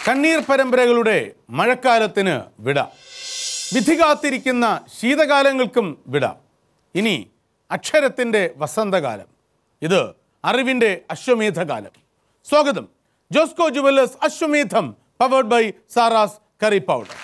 കണ്ണീർ പരമ്പരകളുടെ മഴക്കാലത്തിന് വിട വിധി കാത്തിരിക്കുന്ന ശീതകാലങ്ങൾക്കും വിട ഇനി അക്ഷരത്തിൻ്റെ വസന്തകാലം ഇത് അറിവിൻ്റെ അശ്വമേധകാലം സ്വാഗതം ജോസ്കോ ജുവല്ലേഴ്സ് അശ്വമേധം powered by Saras curry powder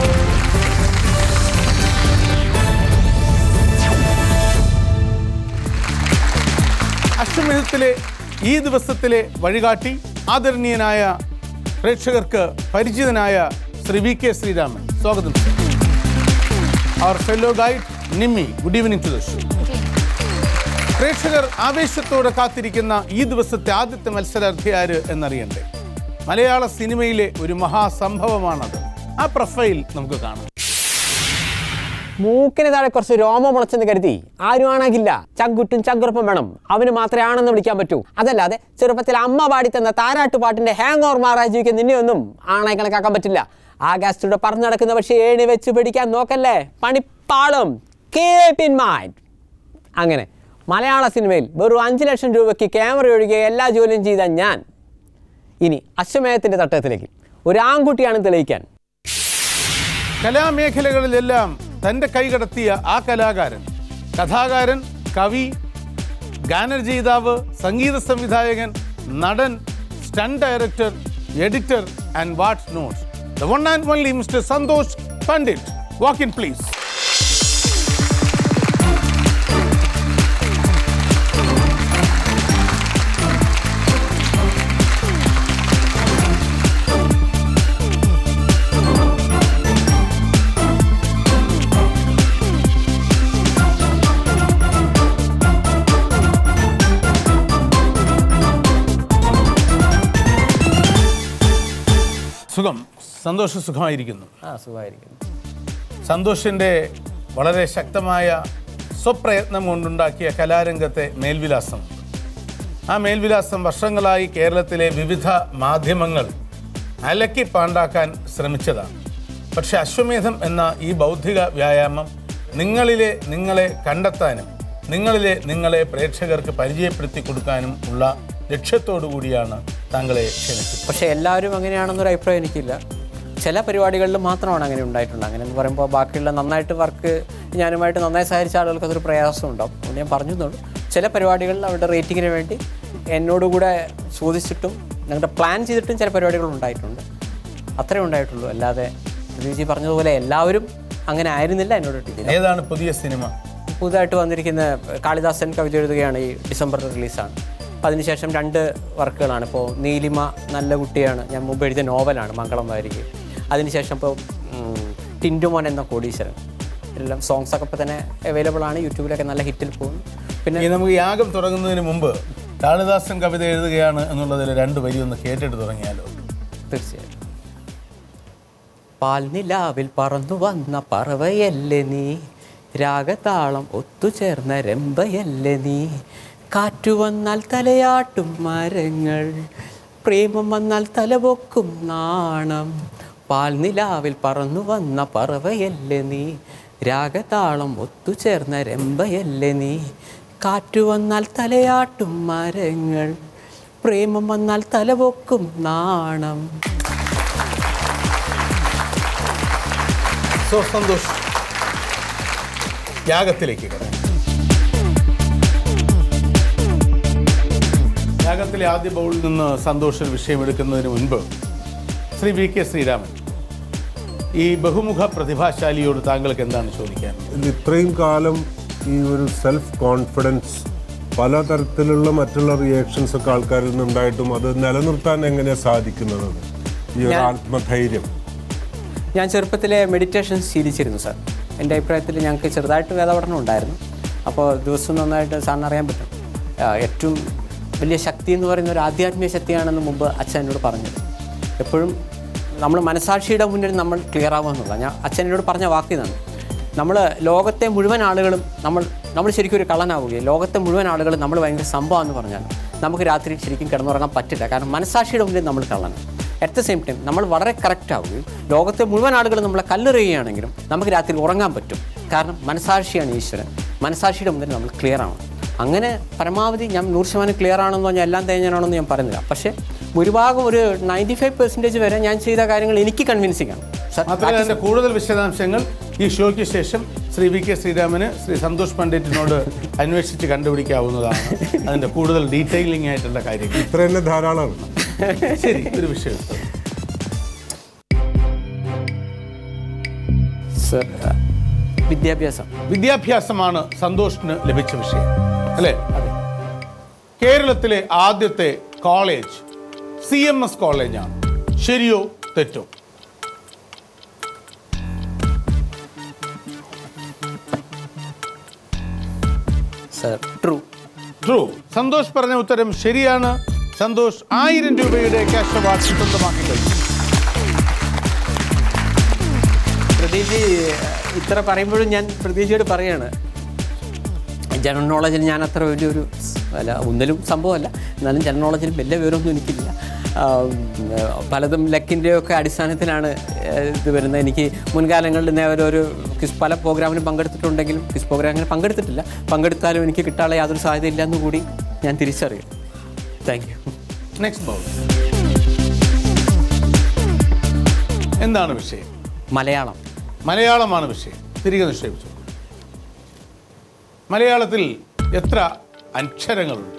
അശ്വമേധത്തിലെ ഈ ദിവസത്തിലെ വഴികാട്ടി ആദരണീയനായ പ്രേക്ഷകർക്ക് പരിചിതനായ ശ്രീ വി കെ ശ്രീരാമൻ സ്വാഗതം our fellow guide Nimmi good evening to the show പ്രേക്ഷകർ ആവേശത്തോടെ കാത്തിരിക്കുന്ന ഈ ദിവസത്തെ ആദ്യത്തെ മത്സരാർത്ഥി ആര് എന്നറിയണ്ടേ മലയാള സിനിമയിലെ ഒരു മഹാസംഭവമാണത് ആ പ്രൊഫൈൽ നമുക്ക് കാണാം മൂക്കിന് താഴെ കുറച്ച് രോമം മുളച്ചെന്ന് കരുതി ആരും ആണാകില്ല ചങ്കുറ്റും ചങ്കുറപ്പും വേണം അവന് മാത്രമേ ആണെന്ന് വിളിക്കാൻ പറ്റൂ അതല്ലാതെ ചെറുപ്പത്തിൽ അമ്മ പാടിത്തന്ന താരാട്ട് പാട്ടിന്റെ ഹാങ് ഓവർ മാറാ ജീവിക്കുന്ന നിന്നെയൊന്നും ആണായി കണക്കാക്കാൻ പറ്റില്ല ആകാശത്തൂടെ പറഞ്ഞു നടക്കുന്ന പക്ഷേ ഏണി വെച്ച് പിടിക്കാൻ നോക്കല്ലേ പണിപ്പാളും കേപ്പ് ഇൻ മൈൻഡ് അങ്ങനെ മലയാള സിനിമയിൽ വെറും അഞ്ച് ലക്ഷം രൂപയ്ക്ക് ക്യാമറ ഒഴികെ എല്ലാ ജോലിയും ചെയ്ത ഞാൻ ഇനി അശ്വമേധത്തിൻ്റെ തട്ടത്തിലേക്ക് ഒരു ആൺകുട്ടിയാണ് തെളിയിക്കാൻ കലാമേഖലകളിലെല്ലാം തൻ്റെ കൈകടത്തിയ ആ കലാകാരൻ കഥാകാരൻ കവി ഗാനരചയിതാവ് സംഗീത സംവിധായകൻ നടൻ stunt director editor and what not the one and only mister Santhosh Pandit walk in please സുഖം സന്തോഷ സുഖമായിരിക്കുന്നു ആ സുഖമായിരിക്കും സന്തോഷിൻ്റെ വളരെ ശക്തമായ സ്വപ്രയത്നം കൊണ്ടുണ്ടാക്കിയ കലാരംഗത്തെ മേൽവിലാസം ആ മേൽവിലാസം വർഷങ്ങളായി കേരളത്തിലെ വിവിധ മാധ്യമങ്ങൾ അലക്കി പാണ്ടാക്കാൻ ശ്രമിച്ചതാണ് പക്ഷെ അശ്വമേധം എന്ന ഈ ബൗദ്ധിക വ്യായാമം നിങ്ങളിലെ നിങ്ങളെ കണ്ടെത്താനും നിങ്ങളിലെ നിങ്ങളെ പ്രേക്ഷകർക്ക് പരിചയപ്പെടുത്തി കൊടുക്കാനും ഉള്ള ലക്ഷ്യത്തോടു കൂടിയാണ് താങ്കളെ ക്ഷണിച്ചത് പക്ഷേ എല്ലാവരും അങ്ങനെയാണെന്നൊരു അഭിപ്രായം എനിക്കില്ല ചില പരിപാടികളിൽ മാത്രമാണ് അങ്ങനെ ഉണ്ടായിട്ടുണ്ട് അങ്ങനെ എന്ന് പറയുമ്പോൾ ബാക്കിയുള്ള നന്നായിട്ട് വർക്ക് ഞാനുമായിട്ട് നന്നായി സഹകരിച്ച ആളുകൾക്ക് അതൊരു പ്രയാസം ഉണ്ടാവും അതുകൊണ്ട് ഞാൻ പറഞ്ഞു എന്നുള്ളൂ ചില പരിപാടികളിൽ അവരുടെ റേറ്റിങ്ങിന് വേണ്ടി എന്നോടുകൂടെ ചോദിച്ചിട്ടും ഞങ്ങളുടെ പ്ലാൻ ചെയ്തിട്ടും ചില പരിപാടികൾ ഉണ്ടായിട്ടുണ്ട് അത്രേ ഉണ്ടായിട്ടുള്ളൂ അല്ലാതെ ജി പറഞ്ഞതുപോലെ എല്ലാവരും അങ്ങനെ ആയിരുന്നില്ല എന്നോട് ടീച്ചർ ഏതാണ് പുതിയ സിനിമ പുതുതായിട്ട് വന്നിരിക്കുന്ന കാളിദാസൻ കവിത എഴുതുകയാണ് ഈ ഡിസംബറിൽ റിലീസാണ് അപ്പോൾ അതിനുശേഷം രണ്ട് വർക്കുകളാണ് ഇപ്പോൾ നീലിമ നല്ല കുട്ടിയാണ് ഞാൻ മുമ്പ് എഴുതിയ നോവലാണ് മംഗളം വാരിക അതിനുശേഷം ഇപ്പോൾ ഉം, ടിൻറ്റുമോൻ എന്ന കോടീശ്വരൻ എല്ലാം സോങ്സ് ഒക്കെ ഇപ്പോൾ തന്നെ അവൈലബിൾ ആണ് യൂട്യൂബിലൊക്കെ നല്ല ഹിറ്റിൽ പോകുന്നു പിന്നെ ഇനി നമുക്ക് യാഗം തുടങ്ങുന്നതിന് മുമ്പ് കാളിദാസൻ കവിത എഴുതുകയാണ് എന്നുള്ളതിൽ രണ്ട് വരി ഒന്ന് കേട്ടിട്ട് തുടങ്ങിയാലോ തീർച്ചയായും പാൽനിലാവിൽ പറന്നു വന്ന പറവയല്ലേ നീ രാഗതാളം ഒത്തുചേർന്ന രമ്പയല്ലേ നീ കാറ്റു വന്നാൽ തലയാട്ടും മരങ്ങൾ പ്രേമം വന്നാൽ തലപൊക്കും നാണം പാൽനിലാവിൽ പറന്നു വന്ന പറവയല്ലേ നീ രാഗതാളം ഒത്തുചേർന്ന രമ്പയല്ലേ നീ കാറ്റു വന്നാൽ തലയാട്ടും മരങ്ങൾ പ്രേമം വന്നാൽ തലപൊക്കും നാണം സോ സന്തോഷ് യാഗത്തിലേക്ക് കടക്കാം യാഗത്തിലെ ആദ്യ ബൗളിൽ നിന്ന് സന്തോഷ് ഒരു വിഷയം എടുക്കുന്നതിന് മുൻപ് ശ്രീ വി കെ ശ്രീരാമൻ ഈ ബഹുമുഖ പ്രതിഭാശാലിയോട് താങ്കൾക്ക് എന്താണ് ചോദിക്കാൻ ഇത് ഇത്രയും കാലം ഈ ഒരു സെൽഫ് കോൺഫിഡൻസ് പലതരത്തിലുള്ള മറ്റുള്ള റിയാക്ഷൻസ് ഒക്കെ ആൾക്കാരിൽ നിന്നുണ്ടായിട്ടും അത് നിലനിർത്താൻ എങ്ങനെയാണ് സാധിക്കുന്നത് ഈ ഒരു ആത്മധൈര്യം ഞാൻ ചെറുപ്പത്തിലെ മെഡിറ്റേഷൻ ശീലിച്ചിരുന്നു സാർ എൻ്റെ അഭിപ്രായത്തിൽ ഞങ്ങൾക്ക് ചെറുതായിട്ട് വേദപഠനം ഉണ്ടായിരുന്നു അപ്പോൾ ദിവസം നന്നായിട്ട് സാറിന് അറിയാൻ പറ്റും ആ, ഏറ്റവും വലിയ ശക്തി എന്ന് പറയുന്ന ഒരു ആധ്യാത്മിക ശക്തിയാണെന്ന് മുമ്പ് അച്ഛൻ എന്നോട് പറഞ്ഞത് എപ്പോഴും നമ്മൾ മനസാക്ഷിയുടെ മുന്നിൽ നമ്മൾ ക്ലിയർ ആവുക ഞാൻ അച്ഛൻ എന്നോട് പറഞ്ഞ വാക്ക് ഇതാണ് നമ്മൾ ലോകത്തെ മുഴുവൻ ആളുകളും നമ്മൾ നമ്മൾ ശരിക്കും ഒരു കള്ളനാവുകയും ലോകത്തെ മുഴുവൻ ആളുകളും നമ്മൾ ഭയങ്കര സംഭവമാണെന്ന് പറഞ്ഞാൽ നമുക്ക് രാത്രി ശരിക്കും കിടന്നുറങ്ങാൻ പറ്റില്ല കാരണം മനസാക്ഷിയുടെ മുന്നിൽ നമ്മൾ കള്ളനാണ് അറ്റ് ദ സെയിം ടൈം നമ്മൾ വളരെ കറക്റ്റ് ആവുകയും ലോകത്തെ മുഴുവൻ ആളുകളും നമ്മളെ കല്ലെറിയുകയാണെങ്കിലും നമുക്ക് രാത്രി ഉറങ്ങാൻ പറ്റും കാരണം മനസാക്ഷിയാണ് ഈശ്വരൻ മനസാക്ഷിയുടെ മുന്നിൽ നമ്മൾ ക്ലിയർ ആണ് അങ്ങനെ പരമാവധി ഞാൻ നൂറ് ശതമാനം ക്ലിയർ ആണെന്ന് പറഞ്ഞാൽ എല്ലാം തേഞ്ഞാണെന്ന് ഞാൻ പറയുന്നില്ല പക്ഷേ ഭൂരിഭാഗം ഒരു നയൻറ്റി ഫൈവ് പെർസെൻറ്റേജ് വരെ ഞാൻ ചെയ്ത കാര്യങ്ങൾ എനിക്ക് കൺവിൻസിങ് ആണ് സർ, മാത്രമല്ല അതിന്റെ കൂടുതൽ വിശദാംശങ്ങൾ ഈ ഷോയ്ക്ക് ശേഷം ശ്രീ വി കെ ശ്രീരാമന് ശ്രീ സന്തോഷ് പണ്ഡിറ്റിനോട് അന്വേഷിച്ച് കണ്ടുപിടിക്കാവുന്നതാണ് അതിന്റെ കൂടുതൽ ഡീറ്റെയിലിംഗ് ആയിട്ടുള്ള കാര്യങ്ങൾ ഇത്ര തന്നെ ധാരാളമാണ് ശരി ഒരു വിഷയം സർ വിദ്യാഭ്യാസം വിദ്യാഭ്യാസമാണ് സന്തോഷിന് ലഭിച്ച വിഷയം അല്ലേ കേരളത്തിലെ ആദ്യത്തെ കോളേജ് സി എം എസ് കോളേജാണ് ശരിയോ തെറ്റോ സർ ട്രൂ ട്രൂ സന്തോഷ് പറഞ്ഞ ഉത്തരം ശരിയാണ് സന്തോഷ് ആയിരം രൂപയുടെ ക്യാഷ് അവാർഡ് സ്വന്തമാക്കി കഴിഞ്ഞു പ്രദീപ് ഇത്ര പറയുമ്പോഴും ഞാൻ പ്രദീപിയോട് പറയാണ് ജനറൽ നോളജിൽ ഞാൻ അത്ര വലിയൊരു അല്ല ഒന്നിലും സംഭവമല്ല എന്നാലും ജനറൽ നോളജിൽ വലിയ വിവരമൊന്നും എനിക്കില്ല ആം, പലതും ലക്കിൻ്റെയൊക്കെ അടിസ്ഥാനത്തിലാണ് ഏഹ്, ഇത് വരുന്നത് എനിക്ക് മുൻകാലങ്ങളിൽ ഇന്നേ ഒരു ഒരു ക്വിസ് പല പ്രോഗ്രാമിലും പങ്കെടുത്തിട്ടുണ്ടെങ്കിലും ക്വിസ് പ്രോഗ്രാമിൽ പങ്കെടുത്തിട്ടില്ല പങ്കെടുത്താലും എനിക്ക് കിട്ടാനുള്ള യാതൊരു സാധ്യതയില്ല എന്ന് കൂടി ഞാൻ തിരിച്ചറിയും താങ്ക് യു നെക്സ്റ്റ് ബോൾ എന്താണ് വിഷയം മലയാളം മലയാളമാണ് വിഷയം തിരികെ നിക്ഷേപിച്ചു മലയാളത്തിൽ എത്ര അക്ഷരങ്ങളുണ്ട്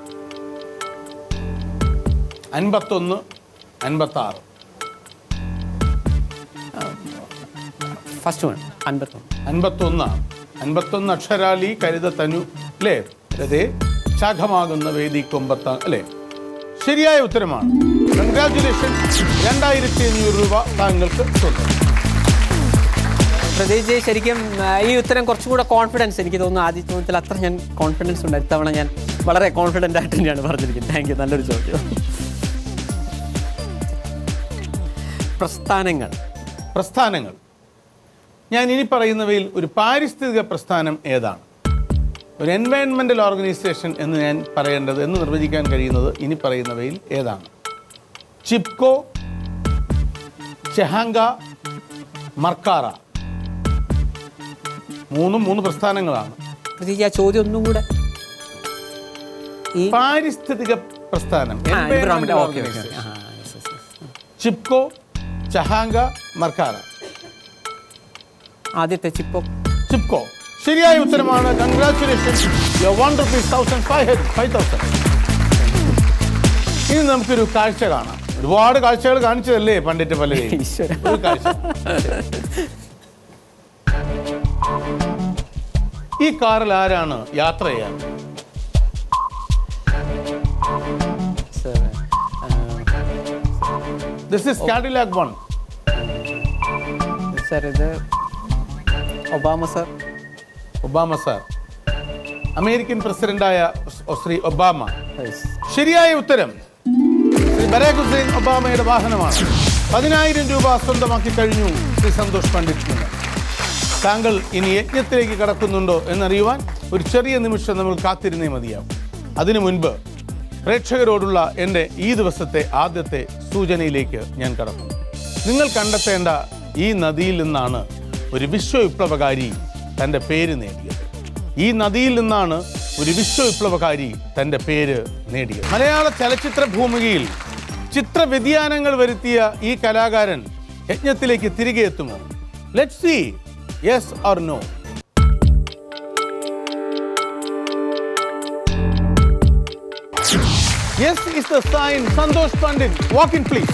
അൻപത്തൊന്ന് അൻപത്തി ആറ് ഫസ്റ്റ് വൺ അൻപത്തൊന്ന് അൻപത്തൊന്നാണ് അൻപത്തൊന്ന് അക്ഷരാലി കരുത തനു അല്ലേ അതെ ശാഖമാകുന്ന വേദി കൊമ്പത്ത അല്ലേ ശരിയായ ഉത്തരമാണ് കൺഗ്രാറ്റുലേഷൻ രണ്ടായിരത്തി അഞ്ഞൂറ് രൂപ താങ്കൾക്ക് സ്വന്തം പ്രത്യേകിച്ച് ശരിക്കും ആ, ഈ ഉത്തരം കുറച്ചും കൂടെ കോൺഫിഡൻസ് എനിക്ക് തോന്നുന്നു ആദ്യ ചോദ്യത്തിൽ അത്ര ഞാൻ കോൺഫിഡൻസ് ഉണ്ട് ഇത്തവണ ഞാൻ വളരെ കോൺഫിഡൻ്റ് ആയിട്ട് തന്നെയാണ് പറഞ്ഞിരിക്കുന്നത് താങ്ക് യു നല്ലൊരു ചോദ്യം പ്രസ്ഥാനങ്ങൾ പ്രസ്ഥാനങ്ങൾ ഞാൻ ഇനി പറയുന്നവയിൽ ഒരു പാരിസ്ഥിതിക പ്രസ്ഥാനം ഏതാണ് ഒരു എൻവയൺമെൻ്റൽ ഓർഗനൈസേഷൻ എന്ന് ഞാൻ പറയേണ്ടത് എന്ന് നിർവചിക്കാൻ കഴിയുന്നത് ഇനി പറയുന്നവയിൽ ഏതാണ് ചിപ്കോ ചെഹാങ്ക മർക്കാറ മൂന്നും മൂന്ന് പ്രസ്ഥാനങ്ങളാണ് പ്രത്യേകിച്ച് ആ ചോദ്യം ഒന്നും കൂടെ ഈ പാരിസ്ഥിതിക പ്രസ്ഥാനം ആ, environmental environment, okay, okay, organization. okay. ആ, yes, yes, yes. ചിപ്കോ ചഹാങ്ക മർക്കാറ ആദ്യത്തെ ചിപ്പോ ചിപ്കോ ശരിയായ ഉത്തരമാണ് congratulation one rupees thousand five five thousand ഇനി നമുക്കൊരു കാഴ്ച കാണാം ഒരുപാട് കാഴ്ചകൾ കാണിച്ചതല്ലേ പണ്ടിട്ട് പലരെയും ഈശ്വര ഒരു കാഴ്ച ഈ കാറിൽ ആരാണ് യാത്ര ചെയ്യാൻ sir this is Cadillac one sir ഇത് Obama sir Obama sir American പ്രസിഡന്റായ ശ്രീ ഒബാമ Yes. ശരിയായ ഉത്തരം ശ്രീ ബരാഖ് ഹുസൈൻ ഒബാമയുടെ വാഹനമാണ് പതിനായിരം രൂപ സ്വന്തമാക്കി കഴിഞ്ഞു ശ്രീ സന്തോഷ് പണ്ഡിറ്റ് നിന്ന് താങ്കൾ ഇനി യജ്ഞത്തിലേക്ക് കടക്കുന്നുണ്ടോ എന്നറിയുവാൻ ഒരു ചെറിയ നിമിഷം നമ്മൾ കാത്തിരുന്നേ മതിയാവും അതിനു മുൻപ് പ്രേക്ഷകരോടുള്ള എൻ്റെ ഈ ദിവസത്തെ ആദ്യത്തെ സൂചനയിലേക്ക് ഞാൻ കടക്കുന്നു നിങ്ങൾ കണ്ടെത്തേണ്ട ഈ നദിയിൽ നിന്നാണ് ഒരു വിശ്വവിപ്ലവകാരി തൻ്റെ പേര് നേടിയത് ഈ നദിയിൽ നിന്നാണ് ഒരു വിശ്വവിപ്ലവകാരി തൻ്റെ പേര് നേടിയത് മലയാള ചലച്ചിത്ര ഭൂമികയിൽ ചിത്ര വ്യതിയാനങ്ങൾ വരുത്തിയ ഈ കലാകാരൻ യജ്ഞത്തിലേക്ക് തിരികെ എത്തുമോ let see yes or no yes is the sign Santhosh Pandit walk in please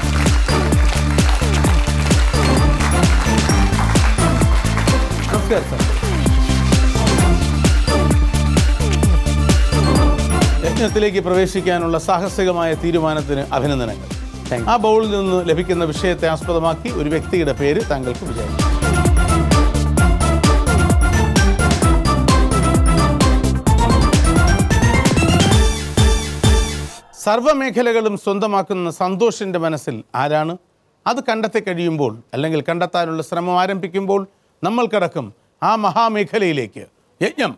നമസ്കാരം സാർ യജ്ഞത്തിലേക്ക് പ്രവേശിക്കാനുള്ള സാഹസികമായ തീരുമാനത്തിന് അഭിനന്ദനങ്ങൾ Thank ആ ബൗളിൽ നിന്ന് ലഭിക്കുന്ന വിഷയത്തെ ആസ്പദമാക്കി ഒരു വ്യക്തിയുടെ പേര് താങ്കൾക്ക് വിചാരിക്കും സർവ്വമേഖലകളും സ്വന്തമാക്കുന്ന സന്തോഷിന്റെ മനസ്സിൽ ആരാണ് അത് കണ്ടെത്തി കഴിയുമ്പോൾ അല്ലെങ്കിൽ കണ്ടെത്താനുള്ള ശ്രമം ആരംഭിക്കുമ്പോൾ നമ്മൾ കിടക്കും ആ മഹാമേഖലയിലേക്ക് യജ്ഞം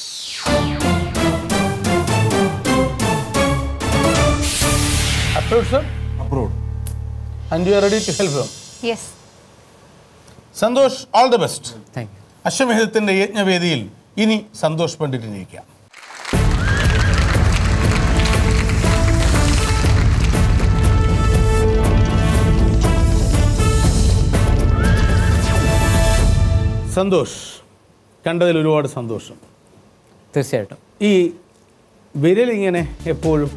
Approved, sir? Approve And you are ready to help him. Yes Santhosh all the best thank you അശ്വമേധത്തിന്റെ യജ്ഞവേദിയിൽ ഇനി സന്തോഷ് പണ്ഡിറ്റിനിരിക്കാം സന്തോഷ് കണ്ടതിൽ ഒരുപാട് സന്തോഷം തീർച്ചയായിട്ടും ഈ വിരലിങ്ങനെ എപ്പോഴും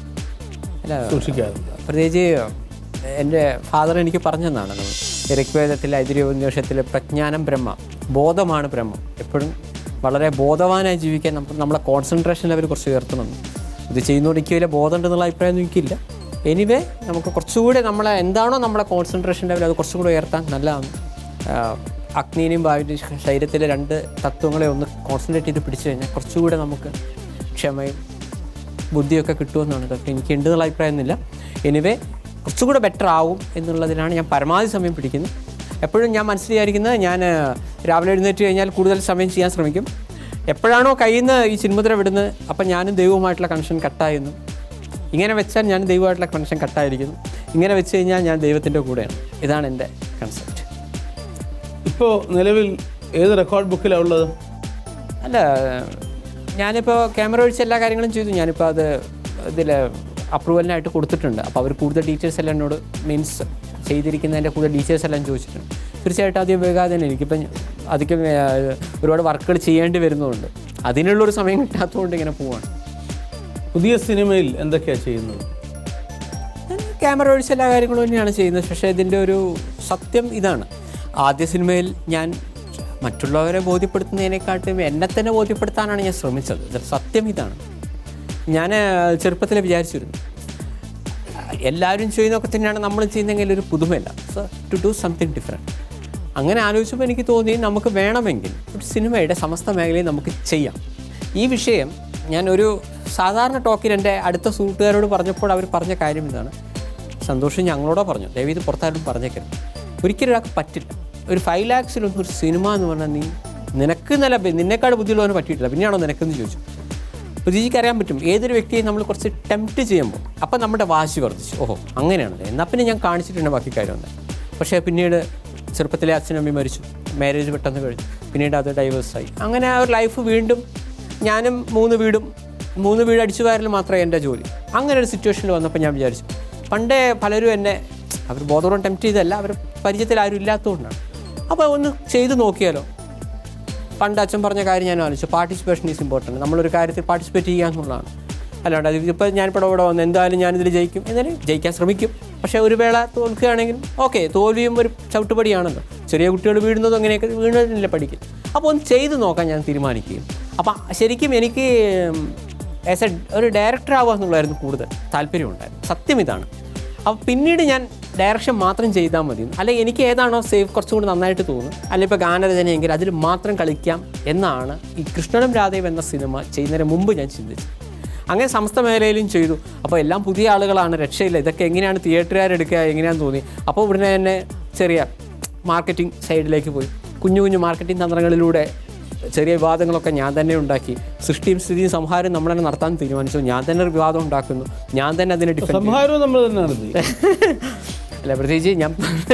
അല്ല സൂക്ഷിക്കാറുണ്ട് പ്രത്യേകിച്ച് എൻ്റെ ഫാദർ എനിക്ക് പറഞ്ഞു തന്നാണ് നമ്മൾ ഋഗ്വേദത്തിൽ ഐതിഹ്യോപനിഷത്തിൽ പ്രജ്ഞാനം ബ്രഹ്മ ബോധമാണ് ബ്രഹ്മം എപ്പോഴും വളരെ ബോധവാനായി ജീവിക്കാൻ നമ്മൾ നമ്മളെ കോൺസെൻട്രേഷൻ ലെവൽ കുറച്ച് ഉയർത്തണം ഇത് ചെയ്യുന്നതുകൊണ്ട് എനിക്ക് വലിയ ബോധം ഉണ്ടെന്നുള്ള അഭിപ്രായം എനിക്കില്ല എനിവേ നമുക്ക് കുറച്ചുകൂടി നമ്മളെ എന്താണോ നമ്മളെ കോൺസെൻട്രേഷൻ ലെവൽ അത് കുറച്ചും കൂടി ഉയർത്താൻ നല്ലതാണ് ആഹ് അഗ്നിനെയും വായുവിൻ്റെയും ശരീരത്തിലെ രണ്ട് തത്വങ്ങളെ ഒന്ന് കോൺസെൻട്രേറ്റ് ചെയ്ത് പിടിച്ചു കഴിഞ്ഞാൽ കുറച്ചുകൂടെ നമുക്ക് ക്ഷമയും ബുദ്ധിയൊക്കെ കിട്ടുമെന്നാണ് ഇതൊക്കെ എനിക്ക് ഉണ്ട് എന്നുള്ള അഭിപ്രായമൊന്നുമില്ല എനിവേ കുറച്ചുകൂടെ ബെറ്റർ ആവും എന്നുള്ളതിനാണ് ഞാൻ പരമാവധി സമയം പിടിക്കുന്നത് എപ്പോഴും ഞാൻ മനസ്സിൽ വിചാരിക്കുന്നത് ഞാൻ ആ, രാവിലെ എഴുന്നേറ്റ് കഴിഞ്ഞാൽ കൂടുതൽ സമയം ചെയ്യാൻ ശ്രമിക്കും എപ്പോഴാണോ കയ്യിൽ നിന്ന് ഈ ചിന്മുദ്ര വിടുന്നത് അപ്പം ഞാനും ദൈവവുമായിട്ടുള്ള കണക്ഷൻ കട്ടായിരുന്നു ഇങ്ങനെ വെച്ചാൽ ഞാൻ ദൈവമായിട്ടുള്ള കണക്ഷൻ കട്ടായിരിക്കുന്നു ഇങ്ങനെ വെച്ച് കഴിഞ്ഞാൽ ഞാൻ ദൈവത്തിൻ്റെ കൂടെയാണ് ഇതാണ് എൻ്റെ കൺസെപ്റ്റ് ഇപ്പോൾ നിലവിൽ ഏത് റെക്കോർഡ് ബുക്കിലാണ് ഉള്ളത് അല്ല ഞാനിപ്പോൾ ക്യാമറ ഒഴിച്ച് എല്ലാ കാര്യങ്ങളും ചെയ്തു ഞാനിപ്പോൾ അത് ഇതിൽ അപ്രൂവലിനായിട്ട് കൊടുത്തിട്ടുണ്ട് അപ്പോൾ അവർ കൂടുതൽ ഡീറ്റെയിൽസ് എല്ലാം എന്നോട് മീൻസ് ചെയ്തിരിക്കുന്നതിൻ്റെ കൂടുതൽ ഡീറ്റെയിൽസ് എല്ലാം ചോദിച്ചിട്ടുണ്ട് തീർച്ചയായിട്ടും ആദ്യം വേഗാതെ തന്നെ എനിക്കിപ്പം അധികം ഏ, ഒരുപാട് വർക്കുകൾ ചെയ്യേണ്ടി വരുന്നതുകൊണ്ട് അതിനുള്ളൊരു സമയം കിട്ടാത്തതുകൊണ്ട് ഇങ്ങനെ പോവാണ് പുതിയ സിനിമയിൽ എന്തൊക്കെയാണ് ചെയ്യുന്നത് ഞാൻ ക്യാമറ ഒഴിച്ച് എല്ലാ കാര്യങ്ങളും തന്നെയാണ് ചെയ്യുന്നത് പക്ഷേ ഇതിൻ്റെ ഒരു സത്യം ഇതാണ് ആദ്യ സിനിമയിൽ ഞാൻ മറ്റുള്ളവരെ ബോധ്യപ്പെടുത്തുന്നതിനെക്കാട്ടും എന്നെ തന്നെ ബോധ്യപ്പെടുത്താനാണ് ഞാൻ ശ്രമിച്ചത് ഇതിൽ സത്യം ഇതാണ് ഞാൻ ചെറുപ്പത്തിൽ വിചാരിച്ചിരുന്നു എല്ലാവരും ചെയ്യുന്നതൊക്കെ തന്നെയാണ് നമ്മൾ ചെയ്യുന്നതെങ്കിൽ ഒരു പുതുമയില്ല so to do something different അങ്ങനെ ആലോചിച്ചപ്പോൾ എനിക്ക് തോന്നി നമുക്ക് വേണമെങ്കിൽ ഒരു സിനിമയുടെ സമസ്ത മേഖലയിൽ നമുക്ക് ചെയ്യാം ഈ വിഷയം ഞാൻ ഒരു സാധാരണ ടോക്കിൽ എൻ്റെ അടുത്ത സുഹൃത്തുക്കാരോട് പറഞ്ഞപ്പോൾ അവർ പറഞ്ഞ കാര്യം ഇതാണ് സന്തോഷം ഞങ്ങളോടോ പറഞ്ഞു ദയവ് ഇത് പുറത്താരും പറഞ്ഞേക്കരുത് ഒരിക്കലും ഒരാൾക്ക് പറ്റില്ല ഒരു ഫൈവ് ലാക്സിലൊന്നും ഒരു സിനിമ എന്ന് പറഞ്ഞാൽ നീ നിനക്ക് നല്ല നിന്നെക്കാട് ബുദ്ധിയുള്ളവന് പറ്റിയിട്ടില്ല പിന്നെയാണോ നിനക്കെന്ന് ചോദിച്ചു പ്രതീജിക്ക് അറിയാൻ പറ്റും ഏതൊരു വ്യക്തിയെ നമ്മൾ കുറച്ച് ടെംപ്റ്റ് ചെയ്യുമ്പോൾ അപ്പം നമ്മുടെ വാശി വർദ്ധിച്ചു ഓഹോ അങ്ങനെയാണല്ലേ എന്നാൽ പിന്നെ ഞാൻ കാണിച്ചിട്ടുണ്ട് ബാക്കി കാര്യമൊന്നും പക്ഷേ പിന്നീട് ചെറുപ്പത്തിലെ അച്ഛനും അമ്മയും മരിച്ചു മാരേജ് പെട്ടെന്ന് കഴിഞ്ഞു പിന്നീട് അത് ഡൈവേഴ്സായി അങ്ങനെ ആ ഒരു ലൈഫ് വീണ്ടും ഞാനും മൂന്ന് വീടും മൂന്ന് വീട് അടിച്ചു വാരൽ മാത്രമേ എൻ്റെ ജോലി അങ്ങനെ ഒരു സിറ്റുവേഷനിൽ വന്നപ്പോൾ ഞാൻ വിചാരിച്ചു പണ്ടേ പലരും എന്നെ അവർ ബോധപൂർവ്വം ടെംപ്റ്റ് ചെയ്തല്ല അവർ പരിചയത്തിൽ ആരും ഇല്ലാത്തതുകൊണ്ടാണ് അപ്പോൾ ഒന്ന് ചെയ്ത് നോക്കിയാലോ പണ്ട് അച്ഛൻ പറഞ്ഞ കാര്യം ഞാൻ ആലോചിച്ചു പാർട്ടിസിപ്പേഷൻ ഈസ് ഇമ്പോർട്ടൻറ്റ് നമ്മളൊരു കാര്യത്തിൽ പാർട്ടിസിപ്പേറ്റ് ചെയ്യുക എന്നുള്ളതാണ് അല്ലാണ്ട് അത് ഇപ്പോൾ ഞാനിപ്പോൾ ഇവിടെ വന്ന് എന്തായാലും ഞാനിതിൽ ജയിക്കും എന്നാലും ജയിക്കാൻ ശ്രമിക്കും പക്ഷേ ഒരു വേള തോൽക്കുകയാണെങ്കിൽ ഓക്കെ തോൽവിയും ഒരു ചവിട്ടുപടിയാണല്ലോ ചെറിയ കുട്ടികൾ വീഴുന്നതും അങ്ങനെയൊക്കെ വീണതിനല്ലേ പഠിക്കും അപ്പോൾ ഒന്ന് ചെയ്ത് നോക്കാൻ ഞാൻ തീരുമാനിക്കുകയും അപ്പം ശരിക്കും എനിക്ക് ആസ് എ ഒരു ഡയറക്ടർ ആവുക എന്നുള്ളതായിരുന്നു കൂടുതൽ താല്പര്യമുണ്ടായിരുന്നു സത്യം ഇതാണ് അപ്പോൾ പിന്നീട് ഞാൻ ഡയറക്ഷൻ മാത്രം ചെയ്താൽ മതി അല്ലെങ്കിൽ എനിക്ക് ഏതാണോ സേഫ് കുറച്ചും കൂടി നന്നായിട്ട് തോന്നുന്നു അല്ലെങ്കിൽ ഇപ്പോൾ ഗാനരചനയെങ്കിൽ അതിൽ മാത്രം കളിക്കാം എന്നാണ് ഈ കൃഷ്ണനും രാധയും എന്ന സിനിമ ചെയ്യുന്നതിന് മുമ്പ് ഞാൻ ചിന്തിച്ചത് അങ്ങനെ സമസ്ത മേഖലയിലും ചെയ്തു അപ്പോൾ എല്ലാം പുതിയ ആളുകളാണ് രക്ഷയില്ല ഇതൊക്കെ എങ്ങനെയാണ് തിയേറ്ററുകാരെടുക്കുക എങ്ങനെയാണെന്ന് തോന്നി അപ്പോൾ ഉടനെ തന്നെ ചെറിയ മാർക്കറ്റിംഗ് സൈഡിലേക്ക് പോയി കുഞ്ഞു കുഞ്ഞു മാർക്കറ്റിംഗ് തന്ത്രങ്ങളിലൂടെ ചെറിയ വിവാദങ്ങളൊക്കെ ഞാൻ തന്നെ ഉണ്ടാക്കി സൃഷ്ടിയും സ്ഥിതിയും സംഹാരം നമ്മൾ തന്നെ നടത്താൻ തീരുമാനിച്ചു ഞാൻ തന്നെ ഒരു വിവാദം ഉണ്ടാക്കുന്നു ഞാൻ തന്നെ അതിനെ ഡിഫെൻഡ് സംഹാരവും നമ്മൾ തന്നെ നടത്തി അല്ല പ്രത്യേകിച്ച് ഞാൻ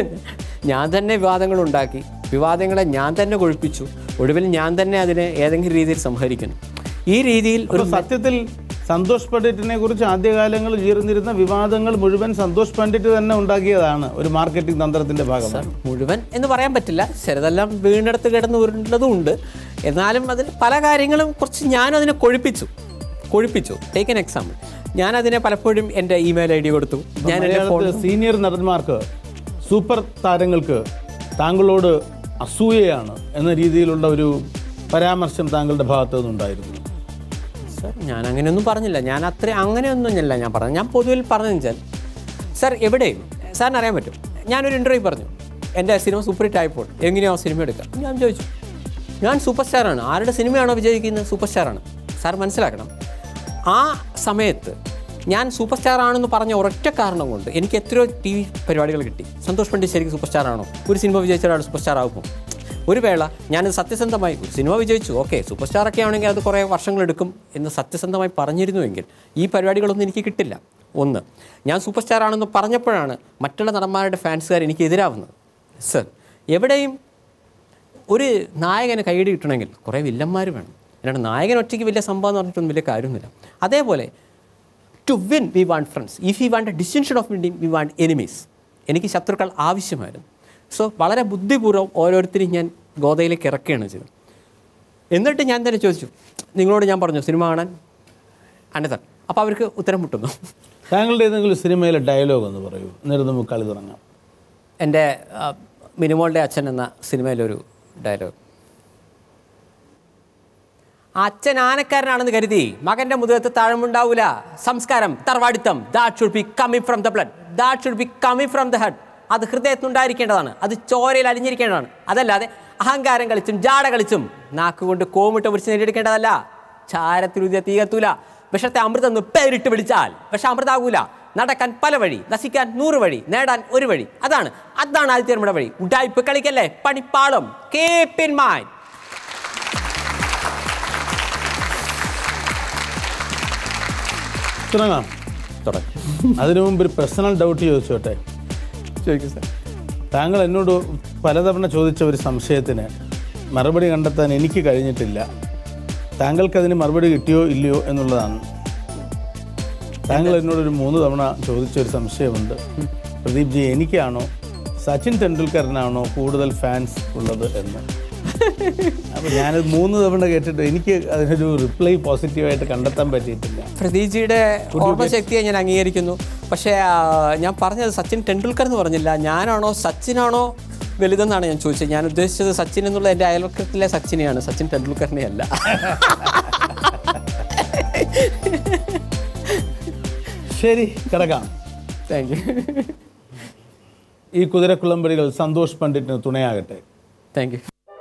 ഞാൻ തന്നെ വിവാദങ്ങൾ ഉണ്ടാക്കി വിവാദങ്ങളെ ഞാൻ തന്നെ കൊഴിപ്പിച്ചു ഒടുവിൽ ഞാൻ തന്നെ അതിനെ ഏതെങ്കിലും രീതിയിൽ സംഹരിക്കുന്നു ഈ രീതിയിൽ ഒരു ഒരു സത്യത്തിൽ സന്തോഷ് പണ്ഡിറ്റിനെ കുറിച്ച് ആദ്യകാലങ്ങളിൽ ഉയർന്നിരുന്ന വിവാദങ്ങൾ മുഴുവൻ സന്തോഷ് പണ്ഡിറ്റ് തന്നെ ഉണ്ടാക്കിയതാണ് ഒരു മാർക്കറ്റിംഗ് തന്ത്രത്തിന്റെ ഭാഗമായി മുഴുവൻ എന്ന് പറയാൻ പറ്റില്ല ചിലതെല്ലാം വീണ്ടെടുത്ത് കിടന്ന് ഉരുണ്ടതും ഉണ്ട് എന്നാലും അതിൽ പല കാര്യങ്ങളും കുറച്ച് ഞാനും അതിനെ കൊഴിപ്പിച്ചു കൊഴിപ്പിച്ചു ടേക്ക് എൻ എക്സാമ്പിൾ ഞാൻ അതിനെ പലപ്പോഴും എൻ്റെ ഇമെയിൽ ഐ ഡി കൊടുത്തു ഞാൻ എൻ്റെ ഫോൺ മലയാളത്തിലെ സീനിയർ നടന്മാർക്ക് സൂപ്പർ താരങ്ങൾക്ക് താങ്കളോട് അസൂയയാണ് എന്ന രീതിയിലുള്ള ഒരു പരാമർശം താങ്കളുടെ ഭാഗത്തു നിന്നുണ്ടായിരുന്നു സർ ഞാൻ അങ്ങനെയൊന്നും പറഞ്ഞില്ല ഞാൻ അത്ര അങ്ങനെയൊന്നുമല്ല ഞാൻ പറഞ്ഞത് ഞാൻ പൊതുവിൽ പറഞ്ഞു വെച്ചാൽ സർ എവിടെയും സാറിന് അറിയാൻ പറ്റും ഞാനൊരു ഇൻ്റർവ്യൂ പറഞ്ഞു എൻ്റെ സിനിമ സൂപ്പർ ഹിറ്റ് ആയപ്പോൾ എങ്ങനെയാണോ സിനിമ എടുക്കുക ഞാൻ ചോദിച്ചു ഞാൻ സൂപ്പർ സ്റ്റാറാണ് ആരുടെ സിനിമയാണോ വിജയിക്കുന്നത് സൂപ്പർ സ്റ്റാറാണ് സാർ മനസ്സിലാക്കണം ആ സമയത്ത് ഞാൻ സൂപ്പർ സ്റ്റാർ ആണെന്ന് പറഞ്ഞ ഒരൊറ്റ കാരണം കൊണ്ട് എനിക്ക് എത്രയോ ടി വി പരിപാടികൾ കിട്ടി സന്തോഷ് പണ്ഡിറ്റ് ശരിക്കും സൂപ്പർ സ്റ്റാർ ആണോ ഒരു സിനിമ വിജയിച്ച ഒരാൾ സൂപ്പർ സ്റ്റാർ ആകുമ്പോൾ ഒരു വേള ഞാനത് സത്യസന്ധമായി ഒരു സിനിമ വിജയിച്ചു ഓക്കെ സൂപ്പർ സ്റ്റാർ ഒക്കെ ആണെങ്കിൽ അത് കുറേ വർഷങ്ങളെടുക്കും എന്ന് സത്യസന്ധമായി പറഞ്ഞിരുന്നുവെങ്കിൽ ഈ പരിപാടികളൊന്നും എനിക്ക് കിട്ടില്ല ഒന്ന് ഞാൻ സൂപ്പർ സ്റ്റാർ ആണെന്ന് പറഞ്ഞപ്പോഴാണ് മറ്റുള്ള നടന്മാരുടെ ഫാൻസുകാർ എനിക്ക് എതിരാവുന്നത് സർ എവിടെയും ഒരു നായകന് കൈയടി കിട്ടണമെങ്കിൽ കുറേ വില്ലന്മാർ വേണം അല്ലാണ്ട് നായകൻ ഒറ്റയ്ക്ക് വലിയ സംഭവം എന്ന് പറഞ്ഞിട്ടൊന്നും വലിയ കാര്യമൊന്നുമില്ല അതേപോലെ to win we want friends if you want a decision of winding we want enemies എനിക്ക് ശത്രുക്കൾ ആവശ്യമായിരുന്നു സോ വളരെ ബുദ്ധിപൂർവ്വം ഓരോരുത്തരും ഞാൻ ഗോതയിലേക്ക് ഇറക്കുകയാണ് ചെയ്തത് എന്നിട്ട് ഞാൻ തന്നെ ചോദിച്ചു നിങ്ങളോട് ഞാൻ പറഞ്ഞു സിനിമ കാണാൻ അനന്തൻ അപ്പോൾ അവർക്ക് ഉത്തരം മുട്ടുന്നു താങ്കളുടെ ഏതെങ്കിലും സിനിമയിലെ ഡയലോഗ് എന്ന് പറയൂ എന്നിട്ട് നമുക്ക് കളി തുടങ്ങാം എൻ്റെ ആ, മിനിമോളുടെ അച്ഛൻ എന്ന സിനിമയിലൊരു ഡയലോഗ് അച്ഛൻ ആനക്കാരനാണെന്ന് കരുതി മകന്റെ മുതുകത്ത് താഴമുണ്ടാവൂല സംസ്കാരം തറവാടിത്തം that should be coming from the blood that should be coming from the head അത് ഹൃദയത്തിനുണ്ടായിരിക്കേണ്ടതാണ് അത് ചോരയിൽ അലിഞ്ഞിരിക്കേണ്ടതാണ് അതല്ലാതെ അഹങ്കാരം കളിച്ചും ജാട കളിച്ചും നാക്കുകൊണ്ട് കോമിട്ട് പിടിച്ച് നേടിയെടുക്കേണ്ടതല്ല ചാരത്തിലുതിയ തീ കത്തൂല വിഷത്തെ അമൃതം എന്ന് പേരിട്ട് വിളിച്ചാൽ വിഷം അമൃതാകൂല നടക്കാൻ പല വഴി നശിക്കാൻ നൂറ് വഴി നേടാൻ ഒരു വഴി അതാണ് അതാണ് ആദ്യത്തെ നമ്മുടെ വഴി ഉഡായിപ്പ് കളിക്കല്ലേ പണിപ്പാളം കേപ്പ് ഇൻ മൈൻഡ് തുടങ്ങാം തുടങ്ങും അതിനു മുമ്പ് ഒരു പേഴ്സണൽ ഡൗട്ട് ചോദിച്ചോട്ടെ ചോദിക്കും സാർ താങ്കൾ എന്നോട് പലതവണ ചോദിച്ച ഒരു സംശയത്തിന് മറുപടി കണ്ടെത്താൻ എനിക്ക് കഴിഞ്ഞിട്ടില്ല താങ്കൾക്ക് അതിന് മറുപടി കിട്ടിയോ ഇല്ലയോ എന്നുള്ളതാണ് താങ്കൾ എന്നോടൊരു മൂന്ന് തവണ ചോദിച്ച ഒരു സംശയമുണ്ട് പ്രദീപ് ജി എനിക്കാണോ സച്ചിൻ തെണ്ടുൽക്കറിനാണോ കൂടുതൽ ഫാൻസ് ഉള്ളത് എന്ന് അപ്പോൾ ഞാനത് മൂന്ന് തവണ കേട്ടിട്ട് എനിക്ക് അതിനൊരു റിപ്ലൈ പോസിറ്റീവായിട്ട് കണ്ടെത്താൻ പറ്റിയിട്ടില്ല പ്രദീപ്ജിയുടെ ഓർമ്മശക്തിയെ ഞാൻ അംഗീകരിക്കുന്നു പക്ഷേ ആ, ഞാൻ പറഞ്ഞത് സച്ചിൻ ടെണ്ടുൽക്കർ എന്ന് പറഞ്ഞില്ല ഞാനാണോ സച്ചിനാണോ വലുതെന്നാണ് ഞാൻ ചോദിച്ചത് ഞാൻ ഉദ്ദേശിച്ചത് സച്ചിൻ എന്നുള്ള എൻ്റെ അയൽവക്കത്തിലെ സച്ചിനെയാണ് സച്ചിൻ ടെണ്ടുൽക്കറിനെ അല്ല ശരി കിടക്കാം താങ്ക് യു ഈ കുതിരക്കുളമ്പടികൾ സന്തോഷ് പണ്ഡിറ്റിന് തുണയാകട്ടെ thank you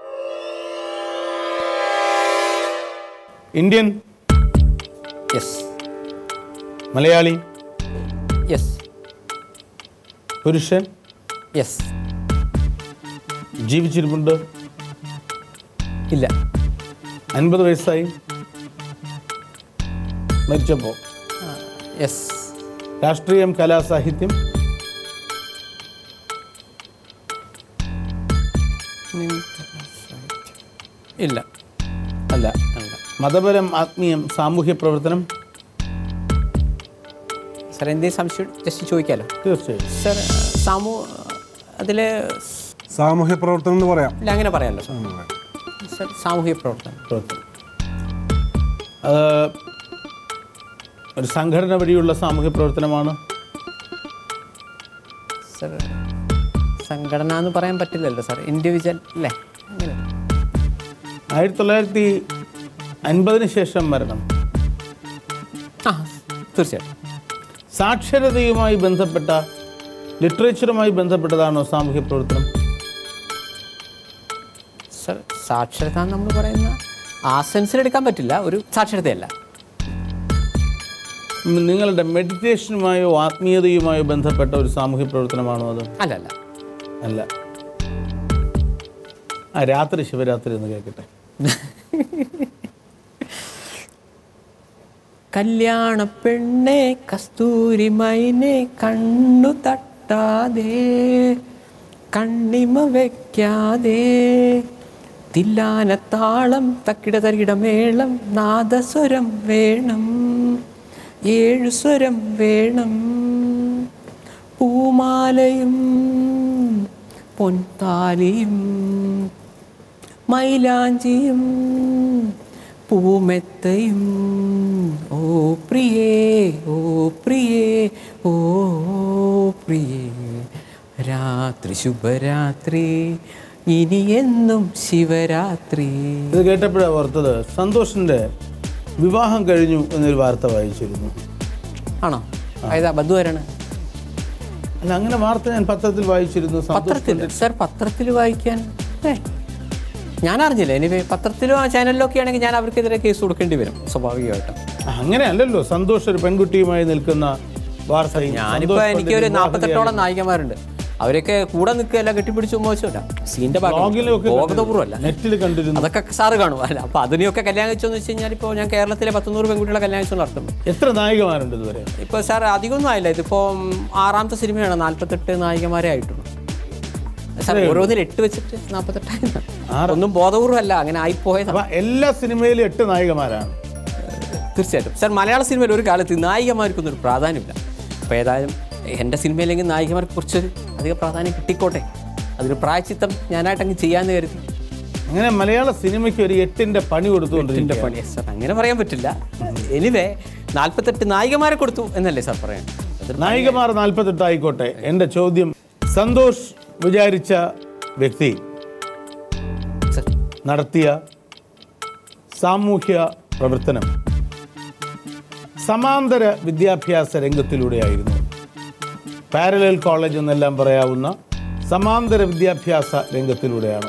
Indian yes Malayali yes പുരുഷൻ യെസ് ജീവിച്ചിരിപ്പുണ്ട് ഇല്ല അൻപത് വയസ്സായി മരിച്ചപ്പോൾ യെസ് രാഷ്ട്രീയം കലാ സാഹിത്യം ഇല്ല അല്ല അല്ല മതപരം ആത്മീയം സാമൂഹ്യ പ്രവർത്തനം സാർ എന്തെങ്കിലും സംശയം ജസ്റ്റ് ചോദിക്കാമല്ലോ തീർച്ചയായും സാർ സാമൂ അതിൽ സാമൂഹ്യ പ്രവർത്തനം എന്ന് പറയാം ഇല്ല അങ്ങനെ പറയാമല്ലോ സാർ സാർ സാമൂഹ്യ പ്രവർത്തനം പ്രവർത്തനം അത് ഒരു സംഘടന വഴിയുള്ള സാമൂഹ്യ പ്രവർത്തനമാണ് സാർ സംഘടന എന്ന് പറയാൻ പറ്റില്ലല്ലോ സാർ ഇൻഡിവിജ്വൽ അല്ലേ അങ്ങനെ ആയിരത്തി തൊള്ളായിരത്തി അൻപതിന് ശേഷം മരണം ആ തീർച്ചയായിട്ടും സാക്ഷരതയുമായി ബന്ധപ്പെട്ട ലിറ്ററേച്ചറുമായി ബന്ധപ്പെട്ടതാണോ സാമൂഹ്യ പ്രവർത്തനം സാർ സാക്ഷരത എന്ന് നമ്മൾ പറയുന്ന ആ സെൻസിൽ എടുക്കാൻ പറ്റില്ല ഒരു സാക്ഷരതയല്ല ഉം, നിങ്ങളുടെ മെഡിറ്റേഷനുമായോ ആത്മീയതയുമായോ ബന്ധപ്പെട്ട ഒരു സാമൂഹ്യ പ്രവർത്തനമാണോ അത് അല്ല അല്ല അല്ല ആ രാത്രി ശിവരാത്രി എന്ന് കേൾക്കട്ടെ കല്യാണ പെണ്ണെ കസ്തൂരി മൈനെ കണ്ണു തട്ടാതെ കണ്ണിമ വെക്കാതെ തില്ലാന താളം തക്കിട തരികിട മേളം നാദസ്വരം വേണം ഏഴു സ്വരം വേണം പൂമാലയും പൊൻതാലിയും മൈലാഞ്ചിയും പൂമെത്തയും ഓ പ്രിയേ ഓ പ്രിയേ ഓ പ്രിയേ രാത്രി ശുഭരാത്രി ഇനി എന്നും ശിവരാത്രി ഇത് കേട്ടപ്പോഴാണ് ഓർത്തത് സന്തോഷിൻ്റെ വിവാഹം കഴിഞ്ഞു എന്നൊരു വാർത്ത വായിച്ചിരുന്നു ആണോ ഏതാ ബന്ധുവരാണ് അല്ല അങ്ങനെ വാർത്ത ഞാൻ പത്രത്തിൽ വായിച്ചിരുന്നു സന്തോഷ് പത്രത്തിൽ സർ പത്രത്തിൽ വായിക്കാൻ ഏ ഞാൻ അറിഞ്ഞില്ല ഇനി പത്രത്തിലോ ചാനലിലോ ഒക്കെ ആണെങ്കിൽ ഞാൻ അവർക്കെതിരെ കേസ് കൊടുക്കേണ്ടി വരും സ്വാഭാവികമായിട്ടും അങ്ങനെയല്ലല്ലോ സന്തോഷ് ഒരു പെൺകുട്ടിയുമായി നിൽക്കുന്ന വാർത്ത ഞാനിപ്പോ എനിക്ക് ഒരു നാൽപ്പത്തെട്ടോളം നായികമാരുണ്ട് അവരൊക്കെ കൂടെ നിൽക്കുകയല്ല കെട്ടിപ്പിടിച്ച് മോശമല്ല സീന്റെ ബ്ലോഗിലൊക്കെ ബോധപൂർവ്വമല്ല നെറ്റിൽ കണ്ടിരുന്നു അതൊക്കെ സാറ് കാണും അല്ല അപ്പൊ അതിനെയൊക്കെ കല്യാണം കഴിച്ചോന്ന് വെച്ച് കഴിഞ്ഞാൽ ഇപ്പോൾ ഞാൻ കേരളത്തിലെ പത്തുനൂറ് പെൺകുട്ടികളെ കല്യാണം കഴിച്ചോണ്ട് അർത്ഥം എത്ര നായികമാരുണ്ട് ഇതുവരെ ഇപ്പോൾ സാർ അധികമൊന്നും ആയില്ല ഇതിപ്പോൾ ആറാമത്തെ സിനിമയാണ് നാൽപ്പത്തെട്ട് നായികമാരെ ആയിട്ടുള്ളൂ സാർ ഓരോന്നിൽ എട്ട് വെച്ചിട്ട് നാൽപ്പത്തെട്ടായി ഒന്നും ബോധപൂർവ്വമല്ല അങ്ങനെ ആയിപ്പോയതാണ് അപ്പൊ എല്ലാ സിനിമയിലും എട്ട് നായികമാരാണ് തീർച്ചയായിട്ടും സാർ മലയാള സിനിമയിൽ ഒരു കാലത്ത് നായികമാർക്കൊന്നും ഒരു പ്രാധാന്യമില്ല അപ്പോൾ ഏതായാലും എൻ്റെ സിനിമയിലെങ്കിൽ നായികമാർക്ക് കുറച്ചൊരു അധിക പ്രാധാന്യം കിട്ടിക്കോട്ടെ അതൊരു പ്രായച്ചിത്തം ഞാനായിട്ട് അങ്ങ് ചെയ്യാമെന്ന് കരുതി അങ്ങനെ മലയാള സിനിമയ്ക്ക് ഒരു എട്ടിന്റെ പണി എട്ടിൻ്റെ കൊടുത്തുകൊണ്ടിരിക്കുക പണി സാർ അങ്ങനെ പറയാൻ പറ്റില്ല എനിവേ നാൽപ്പത്തെട്ട് നായികമാരെ കൊടുത്തു എന്നല്ലേ സാർ പറയാൻ അതൊരു നായികമാർ നാൽപ്പത്തെട്ട് ആയിക്കോട്ടെ എൻ്റെ ചോദ്യം സന്തോഷ് വിചാരിച്ച വ്യക്തി സാർ നടത്തിയ സാമൂഹ്യ പ്രവർത്തനം സമാന്തര വിദ്യാഭ്യാസ രംഗത്തിലൂടെയായിരുന്നു പാരലൽ കോളേജ് എന്നെല്ലാം പറയാവുന്ന സമാന്തര വിദ്യാഭ്യാസ രംഗത്തിലൂടെയാണ്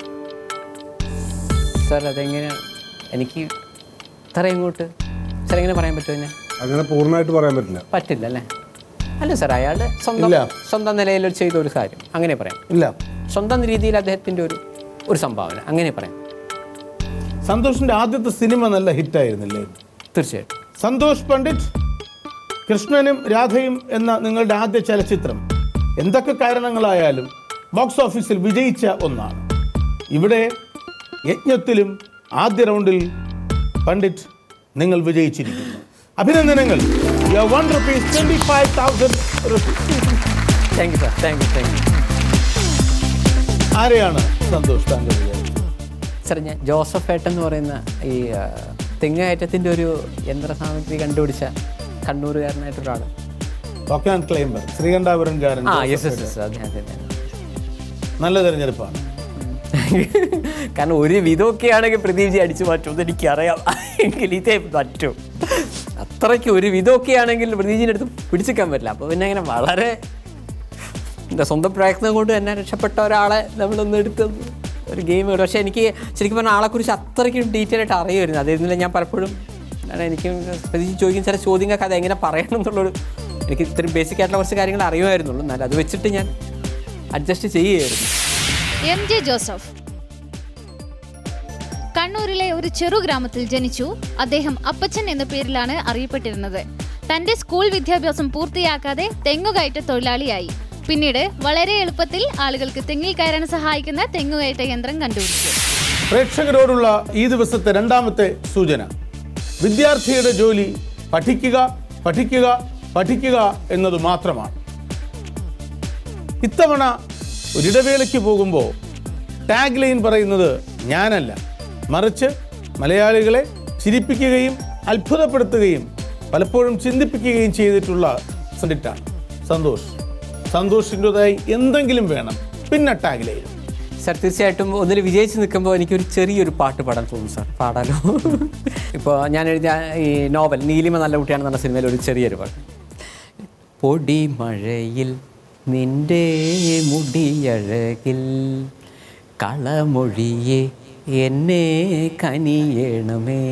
സാർ അതെങ്ങനെ എനിക്ക് ഇത്ര ഇങ്ങോട്ട് സാർ എങ്ങനെ പറയാൻ പറ്റുമോ ഞാൻ അങ്ങനെ പൂർണ്ണമായിട്ട് പറയാൻ പറ്റില്ല പറ്റില്ല അല്ലേ അല്ല സാർ അയാളുടെ സ്വന്തം ഇല്ല. സ്വന്തം നിലയിൽ ചെയ്ത ഒരു കാര്യം അങ്ങനെ പറയാം ഇല്ല സ്വന്തം രീതിയിൽ അദ്ദേഹത്തിൻ്റെ ഒരു ഒരു സംഭാവന അങ്ങനെ പറയാം സന്തോഷിന്റെ ആദ്യത്തെ സിനിമ നല്ല ഹിറ്റായിരുന്നില്ലേ തീർച്ചയായിട്ടും സന്തോഷ് പണ്ഡിറ്റ് കൃഷ്ണനും രാധയും എന്ന നിങ്ങളുടെ ആദ്യ ചലച്ചിത്രം എന്തൊക്കെ കാരണങ്ങളായാലും ബോക്സ് ഓഫീസിൽ വിജയിച്ച ഒന്നാണ് ഇവിടെ യജ്ഞത്തിലും ആദ്യ റൗണ്ടിൽ പണ്ഡിറ്റ് നിങ്ങൾ വിജയിച്ചിരിക്കുന്നു അഭിനന്ദനങ്ങൾ one rupees twenty five thousand rupees thank you sir thank you thank you ആരെയാണ് സന്തോഷ് താങ്കൾ വിചാരിച്ചത് സാർ ഞാൻ ജോസഫ് ഏട്ടൻ എന്ന് പറയുന്ന ഈ ആ, തെങ്ങുകയറ്റത്തിൻ്റെ ഒരു യന്ത്ര സാമഗ്രി കണ്ടുപിടിച്ച കണ്ണൂരുകാരനായിട്ടൊരാൾ വക്കാൻ ക്ലൈംബർ ശ്രീകണ്ഠാപുരൻകാരൻ ആ യെസ് യെസ് യെസ് അതെ അതെ അതെ നല്ല തെരഞ്ഞെടുപ്പാണ് കാരണം ഒരു വിധമൊക്കെ ആണെങ്കിൽ പ്രദീപ്ജി അടിച്ചു മാറ്റുമെന്ന് എനിക്കറിയാം എങ്കിൽ ഇതേ പറ്റും അത്രയ്ക്ക് ഒരു വിധമൊക്കെ ആണെങ്കിൽ പ്രദീപ്ജിൻ്റെ അടുത്ത് പിടിച്ചിക്കാൻ പറ്റില്ല അപ്പോൾ പിന്നെ അങ്ങനെ വളരെ എൻ്റെ സ്വന്തം പ്രയത്നം കൊണ്ട് തന്നെ രക്ഷപ്പെട്ട ഒരാളെ നമ്മളൊന്ന് എടുത്ത് ഒരു ഗെയിം പക്ഷേ എനിക്ക് ശരിക്കും പറഞ്ഞാൽ ആളെക്കുറിച്ച് അത്രയ്ക്കും ഡീറ്റെയിൽ ആയിട്ട് അറിയുമായിരുന്നു അതായിരുന്നില്ല ഞാൻ പലപ്പോഴും കാരണം എനിക്ക് പ്രതീക്ഷ ചോദിക്കുന്ന ചില ചോദ്യങ്ങൾക്ക് അത് എങ്ങനെ പറയണം എന്നുള്ളൊരു എനിക്ക് ഇത്രയും ബേസിക് ആയിട്ടുള്ള കുറച്ച് കാര്യങ്ങൾ അറിയുമായിരുന്നുള്ളൂ എന്നാൽ അത് വെച്ചിട്ട് ഞാൻ അഡ്ജസ്റ്റ് ചെയ്യുകയായിരുന്നു എം ജെ ജോസഫ് കണ്ണൂരിലെ ഒരു ചെറു ഗ്രാമത്തിൽ ജനിച്ചു അദ്ദേഹം അപ്പച്ചൻ എന്ന പേരിലാണ് അറിയപ്പെട്ടിരുന്നത് തന്റെ സ്കൂൾ വിദ്യാഭ്യാസം പൂർത്തിയാക്കാതെ തെങ്ങുകയറ്റ തൊഴിലാളിയായി പിന്നീട് വളരെ എളുപ്പത്തിൽ ആളുകൾക്ക് തെങ്ങിൽ കയറാൻ സഹായിക്കുന്ന തെങ്ങുകയറ്റ യന്ത്രം കണ്ടുപിടിച്ചു പ്രേക്ഷകരോടുള്ള ഈ ദിവസത്തെ രണ്ടാമത്തെ സൂചന വിദ്യാർത്ഥിയുടെ ജോലി പഠിക്കുക പഠിക്കുക പഠിക്കുക എന്നത് മാത്രമാണ് ഇത്തവണ ഒരിടവേളയ്ക്ക് പോകുമ്പോൾ ടാഗ് ലൈൻ പറയുന്നത് ഞാനല്ല മറിച്ച് മലയാളികളെ ചിരിപ്പിക്കുകയും അത്ഭുതപ്പെടുത്തുകയും പലപ്പോഴും ചിന്തിപ്പിക്കുകയും ചെയ്തിട്ടുള്ള സണ്ടിറ്റാണ് സന്തോഷ് സന്തോഷിൻ്റെതായി എന്തെങ്കിലും വേണം പിന്നെ ടാഗ് ലൈൻ സാർ തീർച്ചയായിട്ടും ഒന്നിൽ വിജയിച്ച് നിൽക്കുമ്പോൾ എനിക്കൊരു ചെറിയൊരു പാട്ട് പാടാൻ തോന്നും സാർ പാടാലോ ഇപ്പോൾ ഞാൻ എഴുതിയ ഈ നോവൽ നീലിമ നല്ല കുട്ടിയാണ് എന്ന സിനിമയിൽ ഒരു ചെറിയൊരു പാട്ട് പൊടി മഴയിൽ നിന്റെ മുടിയഴകിൽ കളമൊഴിയെ എന്നെ കനിയണമേ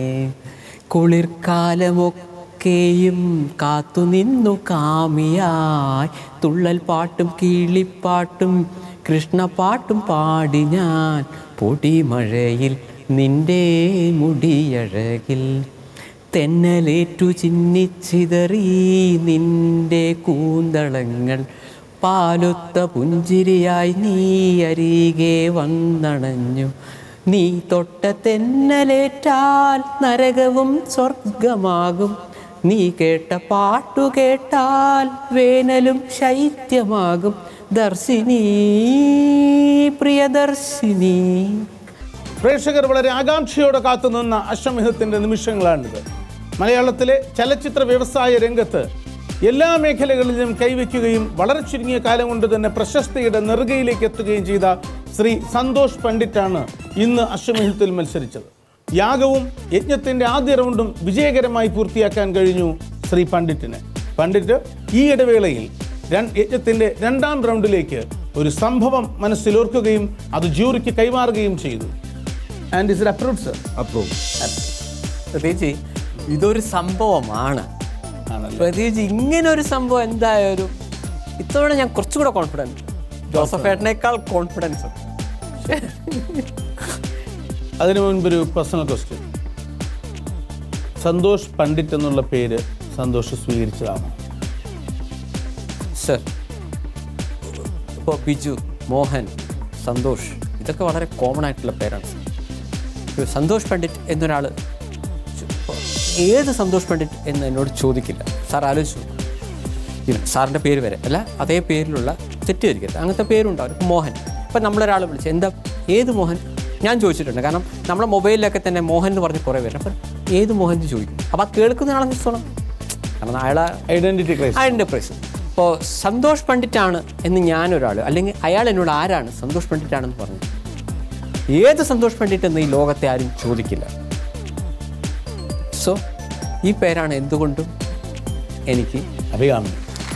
കുളിർക്കാലമൊക്കെയും കാത്തുനിന്നു കാമിയായി തുള്ളൽ പാട്ടും കിളിപ്പാട്ടും കൃഷ്ണപാട്ടും പാടി ഞാൻ പൊടിമഴയിൽ നിന്റെ മുടിയഴകിൽ തെന്നലേറ്റു ചിന്നിച്ചിതറി നിന്റെ കൂന്തളങ്ങൾ പാലൊത്ത പുഞ്ചിരിയായി നീ അരികെ വന്നണഞ്ഞു നീ തൊട്ട തെന്നലേറ്റാൽ നരകവും സ്വർഗമാകും നീ കേട്ട പാട്ടു കേട്ടാൽ വേനലും ശൈത്യമാകും ദർശിനി പ്രിയദർശിനി പ്രേക്ഷകർ വളരെ ആകാംക്ഷയോടെ കാത്തുനിന്ന അശ്വമേധത്തിന്റെ നിമിഷങ്ങളാണിത് മലയാളത്തിലെ ചലച്ചിത്ര വ്യവസായ രംഗത്ത് എല്ലാ മേഖലകളിലും കൈവയ്ക്കുകയും വളരെ ചുരുങ്ങിയ കാലം കൊണ്ട് തന്നെ പ്രശസ്തിയുടെ നെറുകയിലേക്ക് എത്തുകയും ചെയ്ത ശ്രീ സന്തോഷ് പണ്ഡിറ്റാണ് ഇന്ന് അശ്വമേധത്തിൽ മത്സരിച്ചത് യാഗവും യജ്ഞത്തിന്റെ ആദ്യ റൗണ്ടും വിജയകരമായി പൂർത്തിയാക്കാൻ കഴിഞ്ഞു ശ്രീ പണ്ഡിറ്റിന് പണ്ഡിറ്റ് ഈ ഇടവേളയിൽ രൺ- യജ്ഞത്തിന്റെ രണ്ടാം റൗണ്ടിലേക്ക് ഒരു സംഭവം മനസ്സിലോർക്കുകയും അത് ജൂറിക്ക് കൈമാറുകയും ചെയ്തു and is approve sir approve പ്രത്യേകിച്ച് ഇതൊരു സംഭവമാണ് ആണല്ലേ പ്രത്യേകിച്ച് ഇങ്ങനെ ഒരു സംഭവം എന്തായാലും ഇത്തവണ ഞാൻ കുറച്ചുകൂടെ കോൺഫിഡൻസ് ജോസഫ് ഏട്ടനേക്കാൾ കോൺഫിഡൻസ് അതിനു മുൻപൊരു പേഴ്സണൽ ക്വസ്റ്റ്യൻ സന്തോഷ് പണ്ഡിറ്റ് എന്നുള്ള പേര് സന്തോഷ് സ്വീകരിച്ചതാണ് സർ ഇപ്പോൾ ബിജു മോഹൻ സന്തോഷ് ഇതൊക്കെ വളരെ കോമൺ ആയിട്ടുള്ള പേരാണ് സർ ഒരു സന്തോഷ് പണ്ഡിറ്റ് എന്നൊരാൾ ഏത് സന്തോഷ് പണ്ഡിറ്റ് എന്ന് എന്നോട് ചോദിക്കില്ല സാർ ആലോചിച്ചു ഇല്ല സാറിൻ്റെ പേര് വരെ അല്ല അതേ പേരിലുള്ള തെറ്റിദ്ധരിക്കരുത് അങ്ങനത്തെ പേരുണ്ടാവും ഇപ്പം മോഹൻ ഇപ്പം നമ്മളൊരാൾ വിളിച്ച് എന്താ ഏത് മോഹൻ ഞാൻ ചോദിച്ചിട്ടുണ്ട് കാരണം നമ്മുടെ മൊബൈലിലൊക്കെ തന്നെ മോഹൻ എന്ന് പറഞ്ഞ് കുറേ പേര് അപ്പം ഏത് മോഹൻ എന്ന് ചോദിക്കും അപ്പോൾ ആ കേൾക്കുന്ന ആളെ നിർത്തണം കാരണം അയാളെ ഐഡന്റിറ്റി ക്രൈസിസ് അതിൻ്റെ പ്രൈസ് ഇപ്പോൾ സന്തോഷ് പണ്ഡിറ്റാണ് എന്ന് ഞാനൊരാൾ അല്ലെങ്കിൽ അയാൾ എന്നോട് ആരാണ് സന്തോഷ് പണ്ഡിറ്റാണെന്ന് പറഞ്ഞു ഏത് സന്തോഷ് പണ്ഡിറ്റ് എന്ന് ഈ ലോകത്തെ ആരും ചോദിക്കില്ല സോ ഈ പേരാണ് എന്തുകൊണ്ടും എനിക്ക് അഭികാമ്യം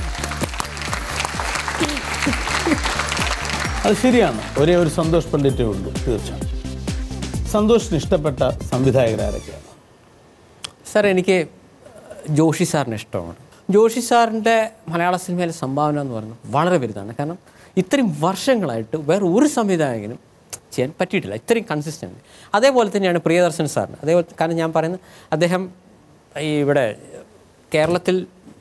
അത് ശരിയാണ് ഒരേ ഒരു സന്തോഷ് പണ്ഡിറ്റേ ഉള്ളൂ തീർച്ചയായും സന്തോഷിന് ഇഷ്ടപ്പെട്ട സംവിധായകരാരൊക്കെയാണ് സാർ എനിക്ക് ജോഷി സാറിന് ഇഷ്ടമാണ് ജോഷി സാറിൻ്റെ മലയാള സിനിമയിലെ സംഭാവന എന്ന് പറയുന്നത് വളരെ വലുതാണ് കാരണം ഇത്രയും വർഷങ്ങളായിട്ട് വേറെ ഒരു സംവിധായകനും ചെയ്യാൻ പറ്റിയിട്ടില്ല ഇത്രയും കൺസിസ്റ്റൻ്റ് അതേപോലെ തന്നെയാണ് പ്രിയദർശൻ സാറിന് അതേപോലെ കാരണം ഞാൻ പറയുന്നത് അദ്ദേഹം ഈ ഇവിടെ കേരളത്തിൽ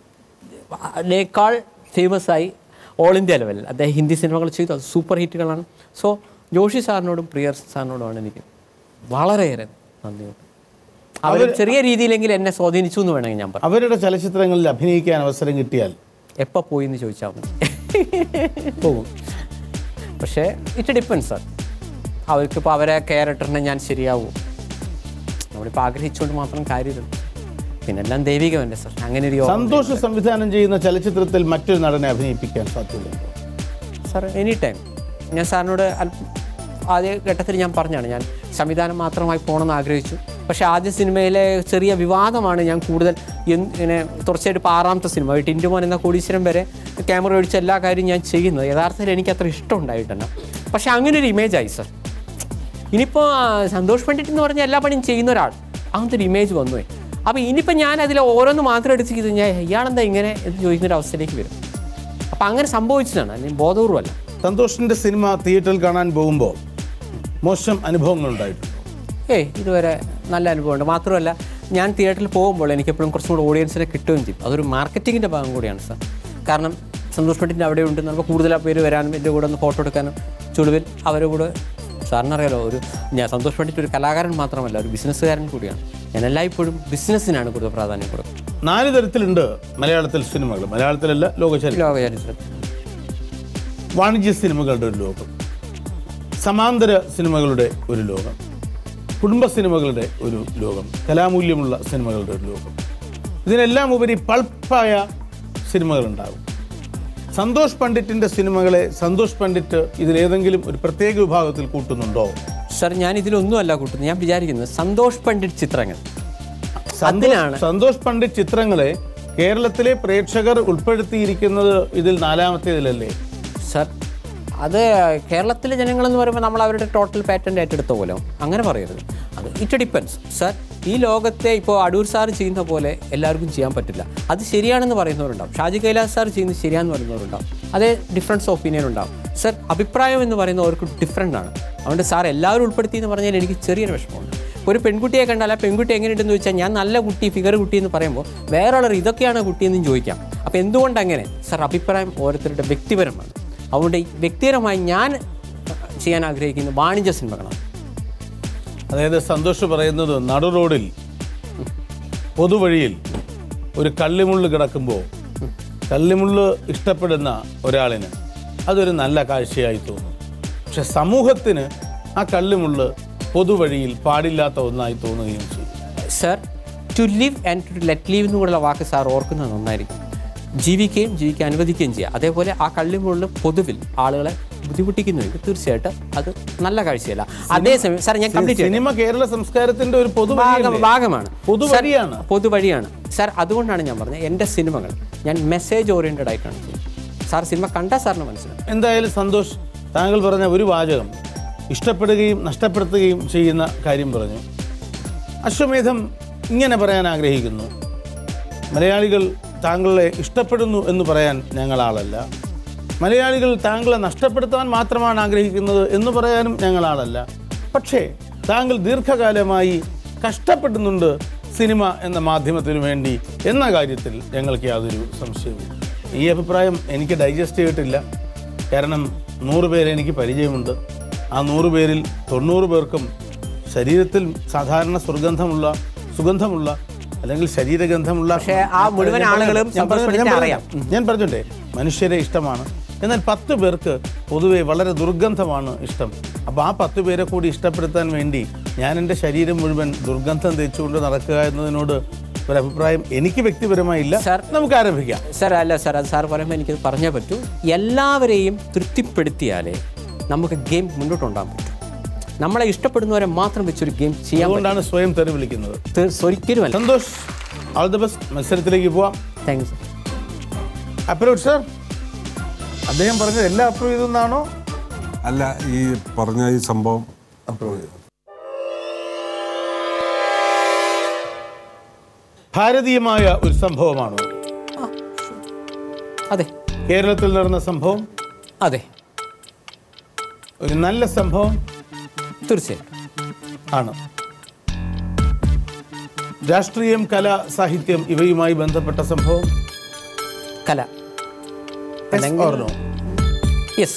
ലേക്കാൾ ഫേമസ് ആയി ഓൾ ഇന്ത്യ ലെവലിൽ അദ്ദേഹം ഹിന്ദി സിനിമകൾ ചെയ്തു അത് സൂപ്പർ ഹിറ്റുകളാണ് സോ ജോഷി സാറിനോടും പ്രിയദർശൻ സാറിനോടുമാണ് എനിക്ക് വളരെയേറെ നന്ദിയുണ്ട് അവർ ചെറിയ രീതിയിലെങ്കിലും എന്നെ സ്വാധീനിച്ചു എന്ന് വേണമെങ്കിൽ ഞാൻ പറയാം അവരുടെ ചലച്ചിത്രങ്ങളിൽ അഭിനയിക്കാൻ അവസരം കിട്ടിയാൽ എപ്പോൾ പോയി എന്ന് ചോദിച്ചാൽ മതി പോകും പക്ഷേ ഇറ്റ് ഡിപ്പെൻസ് സാർ അവർക്കിപ്പോൾ അവരെ ക്യാരക്ടറിനെ ഞാൻ ശരിയാവൂ നമ്മളിപ്പോൾ ആഗ്രഹിച്ചുകൊണ്ട് മാത്രം കാര്യമില്ല പിന്നെ എല്ലാം ദൈവികമല്ലേ സാർ അങ്ങനെ ഒരു യോഗം സന്തോഷ് സംവിധാനം ചെയ്യുന്ന ചലച്ചിത്രത്തിൽ മറ്റൊരു നടനെ അഭിനയിപ്പിക്കാൻ സാധ്യതയുണ്ടോ സാർ എനി ടൈം ഞാൻ സാറിനോട് അല്പ- ആദ്യ ഘട്ടത്തിൽ ഞാൻ പറഞ്ഞാണ് ഞാൻ സംവിധാനം മാത്രമായി പോകണമെന്ന് ആഗ്രഹിച്ചു പക്ഷേ ആദ്യ സിനിമയിലെ ചെറിയ വിവാദമാണ് ഞാൻ കൂടുതൽ എന്ത് ഇങ്ങനെ തുടർച്ചയായിട്ട് ഇപ്പോൾ ആറാമത്തെ സിനിമ ഈ ടിൻറ്റുമോൻ എന്ന കോടീശ്വരം വരെ ക്യാമറ ഒഴിച്ച് എല്ലാ കാര്യവും ഞാൻ ചെയ്യുന്നത് യഥാർത്ഥത്തിൽ എനിക്ക് അത്ര ഇഷ്ടം ഉണ്ടായിട്ടല്ല പക്ഷേ അങ്ങനെ ഒരു ഇമേജായി സാർ ഇനിയിപ്പോൾ സന്തോഷ് പണ്ഡിറ്റ് എന്ന് പറഞ്ഞാൽ എല്ലാ പണിയും ചെയ്യുന്ന ഒരാൾ അങ്ങനത്തെ ഒരു ഇമേജ് വന്നു പോയി അപ്പോൾ ഇനിയിപ്പോൾ ഞാൻ അതിൽ ഓരോന്ന് മാത്രം എടുത്ത് ചെയ്ത് കഴിഞ്ഞാൽ ഇയാളെന്താ ഇങ്ങനെ എന്ന് ചോദിക്കുന്ന ഒരു അവസ്ഥയിലേക്ക് വരും അപ്പോൾ അങ്ങനെ സംഭവിച്ചതാണ് അല്ലെങ്കിൽ ബോധപൂർവ്വമല്ല സന്തോഷിന്റെ സിനിമ തിയേറ്ററിൽ കാണാൻ പോകുമ്പോൾ മോശം അനുഭവങ്ങൾ ഉണ്ടായിട്ടുണ്ടോ ഏയ് ഇതുവരെ നല്ല അനുഭവമുണ്ട് മാത്രമല്ല ഞാൻ തിയേറ്ററിൽ പോകുമ്പോൾ എനിക്ക് എപ്പോഴും കുറച്ചും കൂടെ ഓഡിയൻസിനെ കിട്ടുകയും ചെയ്യും അതൊരു മാർക്കറ്റിങ്ങിൻ്റെ ഭാഗം കൂടിയാണ് സാർ കാരണം സന്തോഷ് പണ്ഡിറ്റിൻ്റെ അവിടെ ഉണ്ട് നമുക്ക് കൂടുതൽ പേര് വരാനും എൻ്റെ കൂടെ ഒന്ന് ഫോട്ടോ എടുക്കാനും ചുളിവിൽ അവരുടെ കൂടെ സാറിനറിയാലോ ഒരു ഞാൻ സന്തോഷ് പണ്ഡിറ്റ് ഒരു കലാകാരൻ മാത്രമല്ല ഒരു ബിസിനസ്സുകാരൻ കൂടിയാണ് ഞാൻ എല്ലായ്പ്പോഴും ബിസിനസ്സിനാണ് കൂടുതൽ പ്രാധാന്യം കൊടുക്കുന്നത് നാല് തരത്തിലുണ്ട് മലയാളത്തിൽ സിനിമകൾ മലയാളത്തിലല്ല ലോകചരിത്രം ലോക ചരിത്രത്തിൽ വാണിജ്യ സിനിമകളുടെ ഒരു ലോകം സമാന്തര സിനിമകളുടെ ഒരു ലോകം കുടുംബ സിനിമകളുടെ ഒരു ലോകം കലാമൂല്യമുള്ള സിനിമകളുടെ ഒരു ലോകം ഇതിനെല്ലാം ഉപരി പൾപ്പായ സിനിമകളുണ്ടാകും സന്തോഷ് പണ്ഡിറ്റിന്റെ സിനിമകളെ സന്തോഷ് പണ്ഡിറ്റ് ഇതിലേതെങ്കിലും ഒരു പ്രത്യേക വിഭാഗത്തിൽ കൂട്ടുന്നുണ്ടോ സാർ ഞാൻ ഇതിലൊന്നുമല്ല കൂട്ടുന്നത് ഞാൻ വിചാരിക്കുന്നത് സന്തോഷ് പണ്ഡിറ്റ് ചിത്രങ്ങൾ സന്തോഷ് അതിനാണ്. സന്തോഷ് പണ്ഡിറ്റ് ചിത്രങ്ങളെ കേരളത്തിലെ പ്രേക്ഷകർ ഉൾപ്പെടുത്തിയിരിക്കുന്നത് ഇതിൽ നാലാമത്തേതിലല്ലേ സർ അത് കേരളത്തിലെ ജനങ്ങളെന്ന് പറയുമ്പോൾ നമ്മൾ അവരുടെ ടോട്ടൽ പാറ്റേൺ ഏറ്റെടുത്ത പോലെ അങ്ങനെ പറയരുത് അത് ഇറ്റ് ഡിപ്പെൻസ് സർ ഈ ലോകത്തെ ഇപ്പോൾ അടൂർ സാർ ചെയ്യുന്ന പോലെ എല്ലാവർക്കും ചെയ്യാൻ പറ്റില്ല അത് ശരിയാണെന്ന് പറയുന്നവരുണ്ടാവും ഷാജി കൈലാസ് സാർ ചെയ്യുന്നത് ശരിയാണെന്ന് പറയുന്നവരുണ്ടാവും അതേ ഡിഫറൻസ് ഒപ്പീനിയൻ ഉണ്ടാവും സർ അഭിപ്രായം എന്ന് പറയുന്നവർക്ക് ഡിഫറെൻ്റ് ആണ് അതുകൊണ്ട് സാർ എല്ലാവരും ഉൾപ്പെടുത്തി എന്ന് പറഞ്ഞാൽ എനിക്ക് ചെറിയൊരു വിഷമമുണ്ട് ഒരു പെൺകുട്ടിയെ കണ്ടാൽ ആ പെൺകുട്ടി എങ്ങനെയുണ്ടെന്ന് ചോദിച്ചാൽ ഞാൻ നല്ല കുട്ടി ഫിഗർ കുട്ടി എന്ന് പറയുമ്പോൾ വേറൊരാൾ ഇതൊക്കെയാണ് കുട്ടിയെന്നും ചോദിക്കാം അപ്പോൾ എന്തുകൊണ്ട് അങ്ങനെ സർ അഭിപ്രായം ഓരോരുത്തരുടെ വ്യക്തിപരമാണ് അതുകൊണ്ട് ഈ വ്യക്തിപരമായി ഞാൻ ചെയ്യാൻ ആഗ്രഹിക്കുന്ന വാണിജ്യ സിനിമകളാണ് അതായത് സന്തോഷ് പറയുന്നത് നടു റോഡിൽ പൊതുവഴിയിൽ ഒരു കള്ളിമുള്ള് കിടക്കുമ്പോൾ കള്ളിമുള്ള് ഇഷ്ടപ്പെടുന്ന ഒരാളിന് അതൊരു നല്ല കാഴ്ചയായി തോന്നും പക്ഷെ സമൂഹത്തിന് ആ കള്ളിമുള്ള് പൊതുവഴിയിൽ പാടില്ലാത്ത ഒന്നായി തോന്നുകയും ചെയ്യും sir to live and to let leave എന്നുള്ള വാക്ക് സാർ ഓർക്കുന്നത് നന്നായിരിക്കും ജീവിക്കുകയും ജീവിക്കാൻ അനുവദിക്കുകയും ചെയ്യുക അതേപോലെ ആ കള്ളിമുള്ളിൽ പൊതുവിൽ ആളുകളെ ബുദ്ധിമുട്ടിക്കുന്നുവെങ്കിൽ തീർച്ചയായിട്ടും അത് നല്ല കാഴ്ചയല്ല അതേസമയം സാർ ഞാൻ കംപ്ലീറ്റ് സിനിമ കേരള സംസ്കാരത്തിന്റെ ഒരു ഭാഗം പൊതുവഴിയല്ലേ? ഭാഗമാണ് പൊതുവഴിയാണ്. സാർ, പൊതുവഴിയാണ് സാർ അതുകൊണ്ടാണ് ഞാൻ പറഞ്ഞത് എൻ്റെ സിനിമകൾ ഞാൻ മെസ്സേജ് ഓറിയൻറ്റഡ് ആയിട്ടാണ് ചെയ്യുന്നത് സാർ സിനിമ കണ്ടാൽ സാറിന് മനസ്സിലാവും എന്തായാലും സന്തോഷ് താങ്കൾ പറഞ്ഞ ഒരു വാചകം ഇഷ്ടപ്പെടുകയും നഷ്ടപ്പെടുത്തുകയും ചെയ്യുന്ന കാര്യം പറഞ്ഞു അശ്വമേധം ഇങ്ങനെ പറയാൻ ആഗ്രഹിക്കുന്നു മലയാളികൾ താങ്കളെ ഇഷ്ടപ്പെടുന്നു എന്ന് പറയാൻ ഞങ്ങൾ ആളല്ല മലയാളികൾ താങ്കളെ നഷ്ടപ്പെടുത്താൻ മാത്രമാണ് ആഗ്രഹിക്കുന്നത് എന്ന് പറയാനും ഞങ്ങൾ ആളല്ല പക്ഷേ താങ്കൾ ദീർഘകാലമായി കഷ്ടപ്പെടുന്നുണ്ട് സിനിമ എന്ന മാധ്യമത്തിനു വേണ്ടി എന്ന കാര്യത്തിൽ ഞങ്ങൾക്ക് യാതൊരു സംശയവുമില്ല ഈ അഭിപ്രായം എനിക്ക് ഡൈജസ്റ്റ് ചെയ്തിട്ടില്ല കാരണം നൂറ് പേരെ എനിക്ക് പരിചയമുണ്ട് ആ നൂറ് പേരിൽ തൊണ്ണൂറ് പേർക്കും ശരീരത്തിൽ സാധാരണ സുഗന്ധമുള്ള സുഗന്ധമുള്ള അല്ലെങ്കിൽ ശരീരഗന്ധമുള്ള പക്ഷേ ആ മുഴുവൻ ഞാൻ ആളുകളും ഞാൻ പറഞ്ഞു- ഞാൻ സന്തോഷ് പറഞ്ഞു- അറിയാം. ഞാൻ പറഞ്ഞോട്ടെ മനുഷ്യരെ ഇഷ്ടമാണ് എന്നാൽ പത്ത് പേർക്ക് പൊതുവെ വളരെ ദുർഗന്ധമാണ് ഇഷ്ടം അപ്പോൾ ആ പത്ത് പേരെ കൂടി ഇഷ്ടപ്പെടുത്താൻ വേണ്ടി ഞാൻ എൻ്റെ ശരീരം മുഴുവൻ ദുർഗന്ധം തേച്ചുകൊണ്ട് നടക്കുക എന്നതിനോട് ഒരു അഭിപ്രായം എനിക്ക് വ്യക്തിപരമായില്ല സാർ. നമുക്ക് ആരംഭിക്കാം സാർ അല്ല സാർ അത് സാർ പറയുമ്പോൾ എനിക്കത് പറഞ്ഞേ പറ്റൂ എല്ലാവരെയും തൃപ്തിപ്പെടുത്തിയാലേ നമുക്ക് ഗെയിം മുന്നോട്ട് കൊണ്ടുപോകാൻ പറ്റും നമ്മളെ ഇഷ്ടപ്പെടുന്നവരെ മാത്രം വെച്ചൊരു ഗെയിം ചെയ്യാൻ പറ്റും അതുകൊണ്ടാണ് സ്വയം തെറി വിളിക്കുന്നത് തീർ- ഒരിക്കലും അല്ല സന്തോഷ് ഓൾ ദ ബെസ്റ്റ് മത്സരത്തിലേക്ക് പോവാം താങ്ക് യു അപ്രൂവ് സർ അദ്ദേഹം പറഞ്ഞത് എല്ലാം അപ്രൂവ് ചെയ്തെന്നാണോ അല്ല ഈ പറഞ്ഞ ഈ സംഭവം അപ്രൂവ് ചെയ്തു ഭാരതീയമായ ഒരു സംഭവമാണോ അതെ കേരളത്തിൽ നടന്ന സംഭവം അതെ ഒരു നല്ല സംഭവം തീർച്ചയായിട്ടും ആണ് രാഷ്ട്രീയം കല സാഹിത്യം ഇവയുമായി ബന്ധപ്പെട്ട സംഭവം കല Yes or no? യെസ്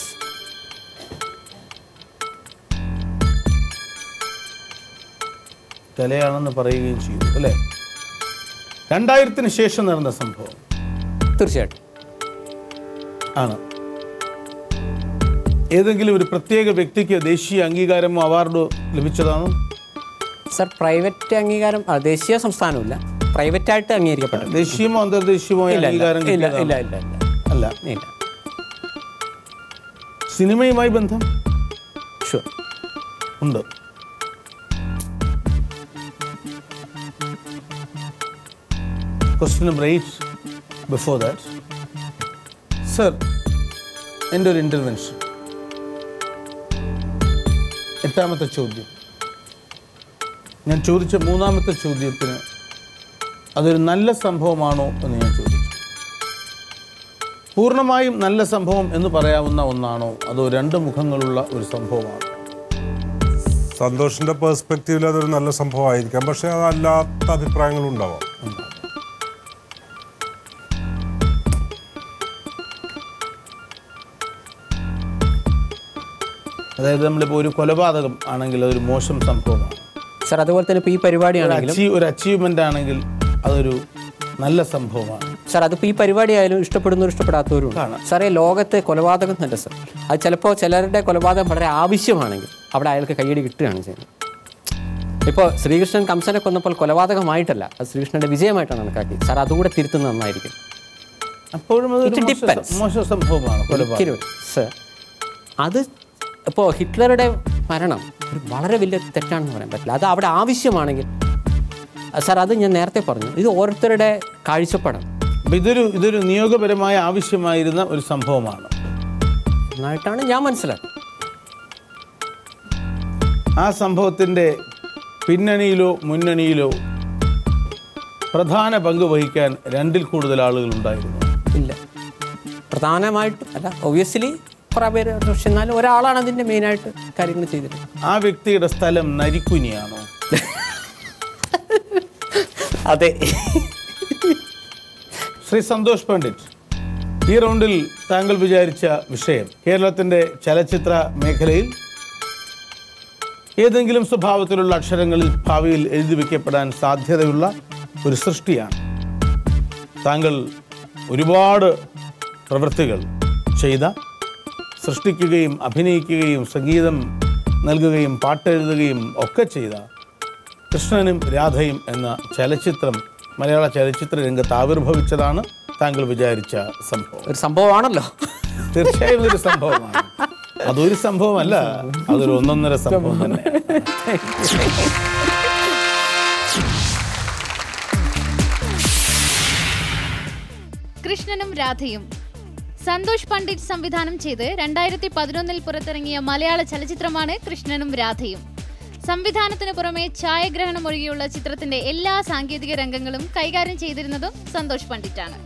കലയാണെന്ന് പറയുകയും ചെയ്തു അല്ലേ രണ്ടായിരത്തിന് ശേഷം നടന്ന സംഭവം തീർച്ചയായിട്ടും ആണ് ഏതെങ്കിലും ഒരു പ്രത്യേക വ്യക്തിക്ക് ദേശീയ അംഗീകാരമോ അവാർഡോ ലഭിച്ചതാണോ സാർ പ്രൈവറ്റ് അംഗീകാരം ആ, ദേശീയ സംസ്ഥാനമില്ല പ്രൈവറ്റായിട്ട് അംഗീകരിക്കപ്പെട്ടു ദേശീയമോ അന്തർദേശീയമോ ഇല്ല ഇല്ല അംഗീകാരം ഇല്ല കിട്ടിയതാണോ? ഇല്ല ഇല്ല ഇല്ല അല്ല ഇല്ല സിനിമയുമായി ബന്ധം ഷുവർ ഉണ്ട് question number eight before that sir എൻ്റെ ഒരു ഇൻ്റർവെൻഷൻ എട്ടാമത്തെ ചോദ്യം ഞാൻ ചോദിച്ച മൂന്നാമത്തെ ചോദ്യത്തിന് അതൊരു നല്ല സംഭവമാണോ എന്ന് ഞാൻ ചോദിച്ചു പൂർണ്ണമായും നല്ല സംഭവം എന്ന് പറയാവുന്ന ഒന്നാണോ അതോ രണ്ട് മുഖങ്ങളുള്ള ഒരു സംഭവമാണോ സന്തോഷിന്റെ പേഴ്സ്പെക്റ്റീവിൽ അതൊരു നല്ല സംഭവമായിരിക്കാം പക്ഷെ അതല്ലാത്ത അഭിപ്രായങ്ങളും ഉണ്ടാവാം അതായത് നമ്മളിപ്പോൾ ഒരു കൊലപാതകം ആണെങ്കിൽ അതൊരു മോശം സംഭവമാണ് സാർ അതുപോലെ തന്നെ ഇപ്പോൾ ഈ ഒരു പരിപാടിയാണെങ്കിലും അച്ചീവ് ഒരു അച്ചീവ്മെൻ്റ് ആണെങ്കിൽ അതൊരു നല്ല സംഭവമാണ് സാർ അതിപ്പോൾ ഈ പരിപാടി ആയാലും ഇഷ്ടപ്പെടുന്നവരും ഇഷ്ടപ്പെടാത്തവരും കാണാം. സാറേ ലോകത്തെ കൊലപാതകം തന്നെ സാർ അത് ചിലപ്പോൾ ചിലരുടെ കൊലപാതകം വളരെ ആവശ്യമാണെങ്കിൽ അവിടെ അയാൾക്ക് കയ്യടി കിട്ടുകയാണ് ചെയ്യുന്നത് ഇപ്പോൾ ശ്രീകൃഷ്ണൻ കംസനെ കൊന്നപ്പോൾ കൊലപാതകമായിട്ടല്ല അത് ശ്രീകൃഷ്ണന്റെ വിജയമായിട്ടാണ് കണക്കാക്കി സാർ അതുകൂടെ തിരുത്തുന്നത് നന്നായിരിക്കും അപ്പോഴും അതൊരു It മോശം- depends. മോശം സംഭവമാണ് കൊലപാതകം ഒരിക്കലും സർ അത് ഇപ്പോൾ ഹിറ്റ്ലറുടെ മരണം ഒരു വളരെ വലിയ തെറ്റാണെന്ന് പറയാൻ പറ്റില്ല അത് അവിടെ ആവശ്യമാണെങ്കിൽ സാർ അത് ഞാൻ നേരത്തെ പറഞ്ഞു ഇത് ഓരോരുത്തരുടെ കാഴ്ചപ്പാടാണ് അപ്പോൾ ഇതൊരു ഇതൊരു നിയോഗപരമായ ആവശ്യമായിരുന്ന ഒരു സംഭവമാണ് എന്നായിട്ടാണ് ഞാൻ മനസ്സിലാക്കുന്നത് ആ സംഭവത്തിൻ്റെ പിന്നണിയിലോ മുന്നണിയിലോ പ്രധാന പങ്ക് വഹിക്കാൻ രണ്ടിൽ കൂടുതൽ ആളുകൾ ഉണ്ടായിരുന്നു ഇല്ല പ്രധാനമായിട്ടും അല്ല ഒബ്വിയസ്ലി കുറേ പേര് പക്ഷെ എന്നാലും ഒരാളാണ് അതിൻ്റെ മെയിനായിട്ട് കാര്യങ്ങൾ ചെയ്തിട്ട് ആ വ്യക്തിയുടെ സ്ഥലം നരിക്കുനിയാണോ അതെ ശ്രീ സന്തോഷ് പണ്ഡിറ്റ് ഈ റൗണ്ടിൽ താങ്കൾ വിചാരിച്ച വിഷയം കേരളത്തിൻ്റെ ചലച്ചിത്ര മേഖലയിൽ ഏതെങ്കിലും സ്വഭാവത്തിലുള്ള അക്ഷരങ്ങളിൽ ഭാവിയിൽ എഴുതി വയ്ക്കപ്പെടാൻ സാധ്യതയുള്ള ഒരു സൃഷ്ടിയാണ് താങ്കൾ ഒരുപാട് പ്രവൃത്തികൾ ചെയ്ത സൃഷ്ടിക്കുകയും അഭിനയിക്കുകയും സംഗീതം നൽകുകയും പാട്ടെഴുതുകയും ഒക്കെ ചെയ്ത കൃഷ്ണനും രാധയും എന്ന ചലച്ചിത്രം മലയാള ചലച്ചിത്ര രംഗത്ത് ആവിർഭവിച്ചതാണ് താങ്കൾ വിചാരിച്ച സംഭവം ഒരു സംഭവമാണല്ലോ തീർച്ചയായും ഇതൊരു സംഭവമാണ് അതൊരു സംഭവമല്ല അതൊരു ഒന്നൊന്നര സംഭവം തന്നെ കൃഷ്ണനും രാധയും സന്തോഷ് പണ്ഡിറ്റ് സംവിധാനം ചെയ്ത് രണ്ടായിരത്തി പതിനൊന്നിൽ പുറത്തിറങ്ങിയ മലയാള ചലച്ചിത്രമാണ് കൃഷ്ണനും രാധയും സംവിധാനത്തിന് പുറമെ ഛായാഗ്രഹണം ഒഴികെയുള്ള ചിത്രത്തിന്റെ എല്ലാ സാങ്കേതിക രംഗങ്ങളും കൈകാര്യം ചെയ്തിരുന്നതും സന്തോഷ് പണ്ഡിറ്റാണ്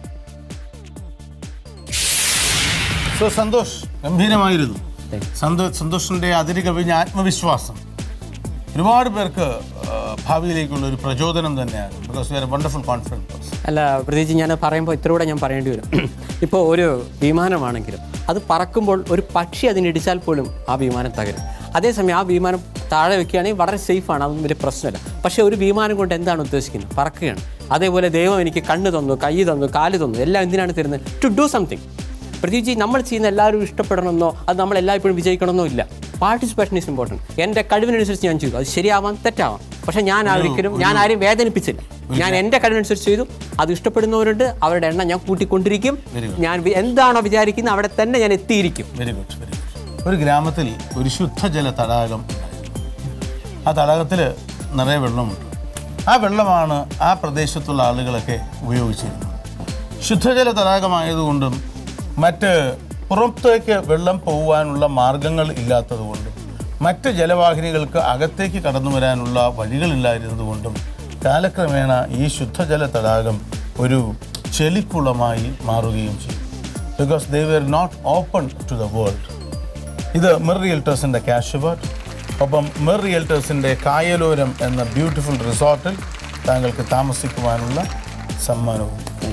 സോ സന്തോഷ് ഗംഭീരമായിരുന്നു സന്തോ സന്തോഷിന്റെ അതിര് കവിഞ്ഞ ആത്മവിശ്വാസം ഒരുപാട് പേർക്ക് ആ, ഭാവിയിലേക്കുള്ള ഒരു പ്രചോദനം തന്നെയാണ് because we are wonderful confidence അല്ല പ്രത്യേകിച്ച് ഞാൻ പറയുമ്പോൾ ഇത്ര കൂടെ ഞാൻ പറയേണ്ടി വരും ഇപ്പോൾ ഒരു വിമാനമാണെങ്കിലും അത് പറക്കുമ്പോൾ ഒരു പക്ഷി അതിനിടിച്ചാൽ പോലും ആ വിമാനം തകരും അതേസമയം ആ വിമാനം താഴെ വെക്കുകയാണെങ്കിൽ വളരെ സേഫാണ് അതൊന്നും വലിയ പ്രശ്നമില്ല പക്ഷേ ഒരു വിമാനം കൊണ്ട് എന്താണ് ഉദ്ദേശിക്കുന്നത് പറക്കുകയാണ് അതേപോലെ ദൈവം എനിക്ക് കണ്ണ് തന്നു കൈ തന്നു കാല് തന്നു എല്ലാം എന്തിനാണ് തരുന്നത് ടു ഡു സംതിങ് പ്രത്യേകിച്ച് നമ്മൾ ചെയ്യുന്ന എല്ലാവരും ഇഷ്ടപ്പെടണമെന്നോ അത് നമ്മൾ എല്ലായ്പ്പോഴും വിജയിക്കണമെന്നോ ഇല്ല പാർട്ടിസിപ്പേഷൻ ഈസ് ഇമ്പോർട്ടൻറ്റ് എൻ്റെ കഴിവിനനുസരിച്ച് ഞാൻ ചെയ്തു അത് ശരിയാവാം തെറ്റാവാം പക്ഷേ ഞാൻ ഒരിക്കലും ഞാൻ ആരെയും വേദനിപ്പിച്ചില്ല ഞാൻ എൻ്റെ കഴിവിനനുസരിച്ച് ചെയ്തു അത് ഇഷ്ടപ്പെടുന്നവരുണ്ട് അവരുടെ എണ്ണം ഞാൻ കൂട്ടിക്കൊണ്ടിരിക്കും ഞാൻ വി- എന്താണോ വിചാരിക്കുന്നത് അവിടെ തന്നെ ഞാൻ എത്തിയിരിക്കും വെരി ഗുഡ് വെരി ഗുഡ് ഒരു ഗ്രാമത്തിൽ ഒരു ശുദ്ധജല തടാകം ഉണ്ടായിരുന്നു. ആ തടാകത്തിൽ നിറയെ വെള്ളമുണ്ട് ആ വെള്ളമാണ് ആ പ്രദേശത്തുള്ള ആളുകളൊക്കെ ഉപയോഗിച്ചിരുന്നത് ശുദ്ധജല തടാകമായതുകൊണ്ടും മറ്റ് പുറത്തേക്ക് വെള്ളം പോകുവാനുള്ള മാർഗങ്ങൾ ഇല്ലാത്തതുകൊണ്ടും മറ്റ് ജലവാഹിനികൾക്ക് അകത്തേക്ക് കടന്നു വരാനുള്ള വഴികളില്ലായിരുന്നതുകൊണ്ടും കാലക്രമേണ ഈ ശുദ്ധജല തടാകം ഒരു ചെളിക്കുളമായി മാറുകയും ചെയ്തു because they were not open to the world ഇത് മിർ റിയൽറ്റേഴ്സിൻ്റെ ക്യാഷ് വേർഡ് ഒപ്പം മിർ റിയൽറ്റേഴ്സിൻ്റെ കായലോരം എന്ന ബ്യൂട്ടിഫുൾ റിസോർട്ടിൽ താങ്കൾക്ക് താമസിക്കുവാനുള്ള സമ്മാനവും ഉണ്ട്.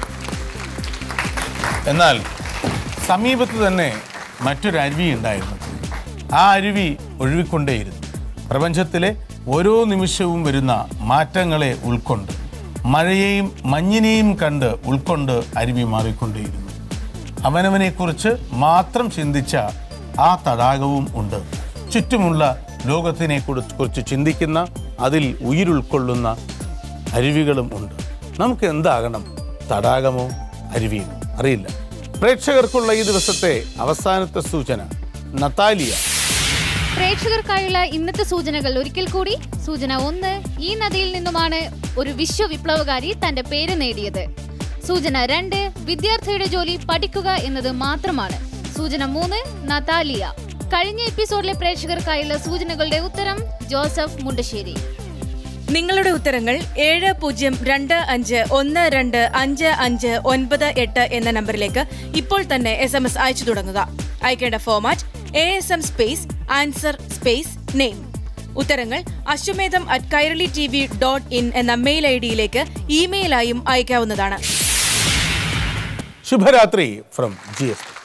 എന്നാൽ സമീപത്ത് തന്നെ മറ്റൊരു അരുവി ഉണ്ടായിരുന്നു ആ അരുവി ഒഴുകിക്കൊണ്ടേയിരുന്നു പ്രപഞ്ചത്തിലെ ഓരോ നിമിഷവും വരുന്ന മാറ്റങ്ങളെ ഉൾക്കൊണ്ട് മഴയെയും മഞ്ഞിനെയും കണ്ട് ഉൾക്കൊണ്ട് അരുവി മാറിക്കൊണ്ടേയിരുന്നു അവനവനെക്കുറിച്ച് മാത്രം ചിന്തിച്ച ആ തടാകവും ഉണ്ട് ചുറ്റുമുള്ള ലോകത്തിനെ കുറി- കുറിച്ച് ചിന്തിക്കുന്ന അതിൽ ഉയിരുൾക്കൊള്ളുന്ന അരുവികളും ഉണ്ട് നമുക്ക് എന്താകണം തടാകമോ അരുവിയോ അറിയില്ല പ്രേക്ഷകർക്കുള്ള ഈ ദിവസത്തെ അവസാനത്തെ സൂചന നത്താലിയ പ്രേക്ഷകർക്കായുള്ള ഇന്നത്തെ സൂചനകൾ ഒരിക്കൽ കൂടി സൂചന ഒന്ന് ഈ നദിയിൽ നിന്നുമാണ് ഒരു വിശ്വവിപ്ലവകാരി തന്റെ പേര് നേടിയത് സൂചന രണ്ട് വിദ്യാർത്ഥിയുടെ ജോലി പഠിക്കുക എന്നത് മാത്രമാണ് സൂചന മൂന്ന് നതാലിയ കഴിഞ്ഞ എപ്പിസോഡിലെ പ്രേക്ഷകർക്കായുള്ള സൂചനകളുടെ ഉത്തരം ജോസഫ് മുണ്ടശ്ശേരി നിങ്ങളുടെ ഉത്തരങ്ങൾ ഏഴ് പൂജ്യം രണ്ട് അഞ്ച് ഒന്ന് രണ്ട് അഞ്ച് അഞ്ച് ഒൻപത് എട്ട് എന്ന നമ്പറിലേക്ക് ഇപ്പോൾ തന്നെ എസ് എം എസ് അയച്ചു തുടങ്ങുക അയക്കേണ്ട format A S M space answer space name ഉത്തരങ്ങൾ Ashwamedham at Kairali T V dot in എന്ന മെയിൽ ഐ ഡിയിലേക്ക് ഇമെയിലായും അയക്കാവുന്നതാണ് ശുഭരാത്രി ഫ്രം ജി എസ്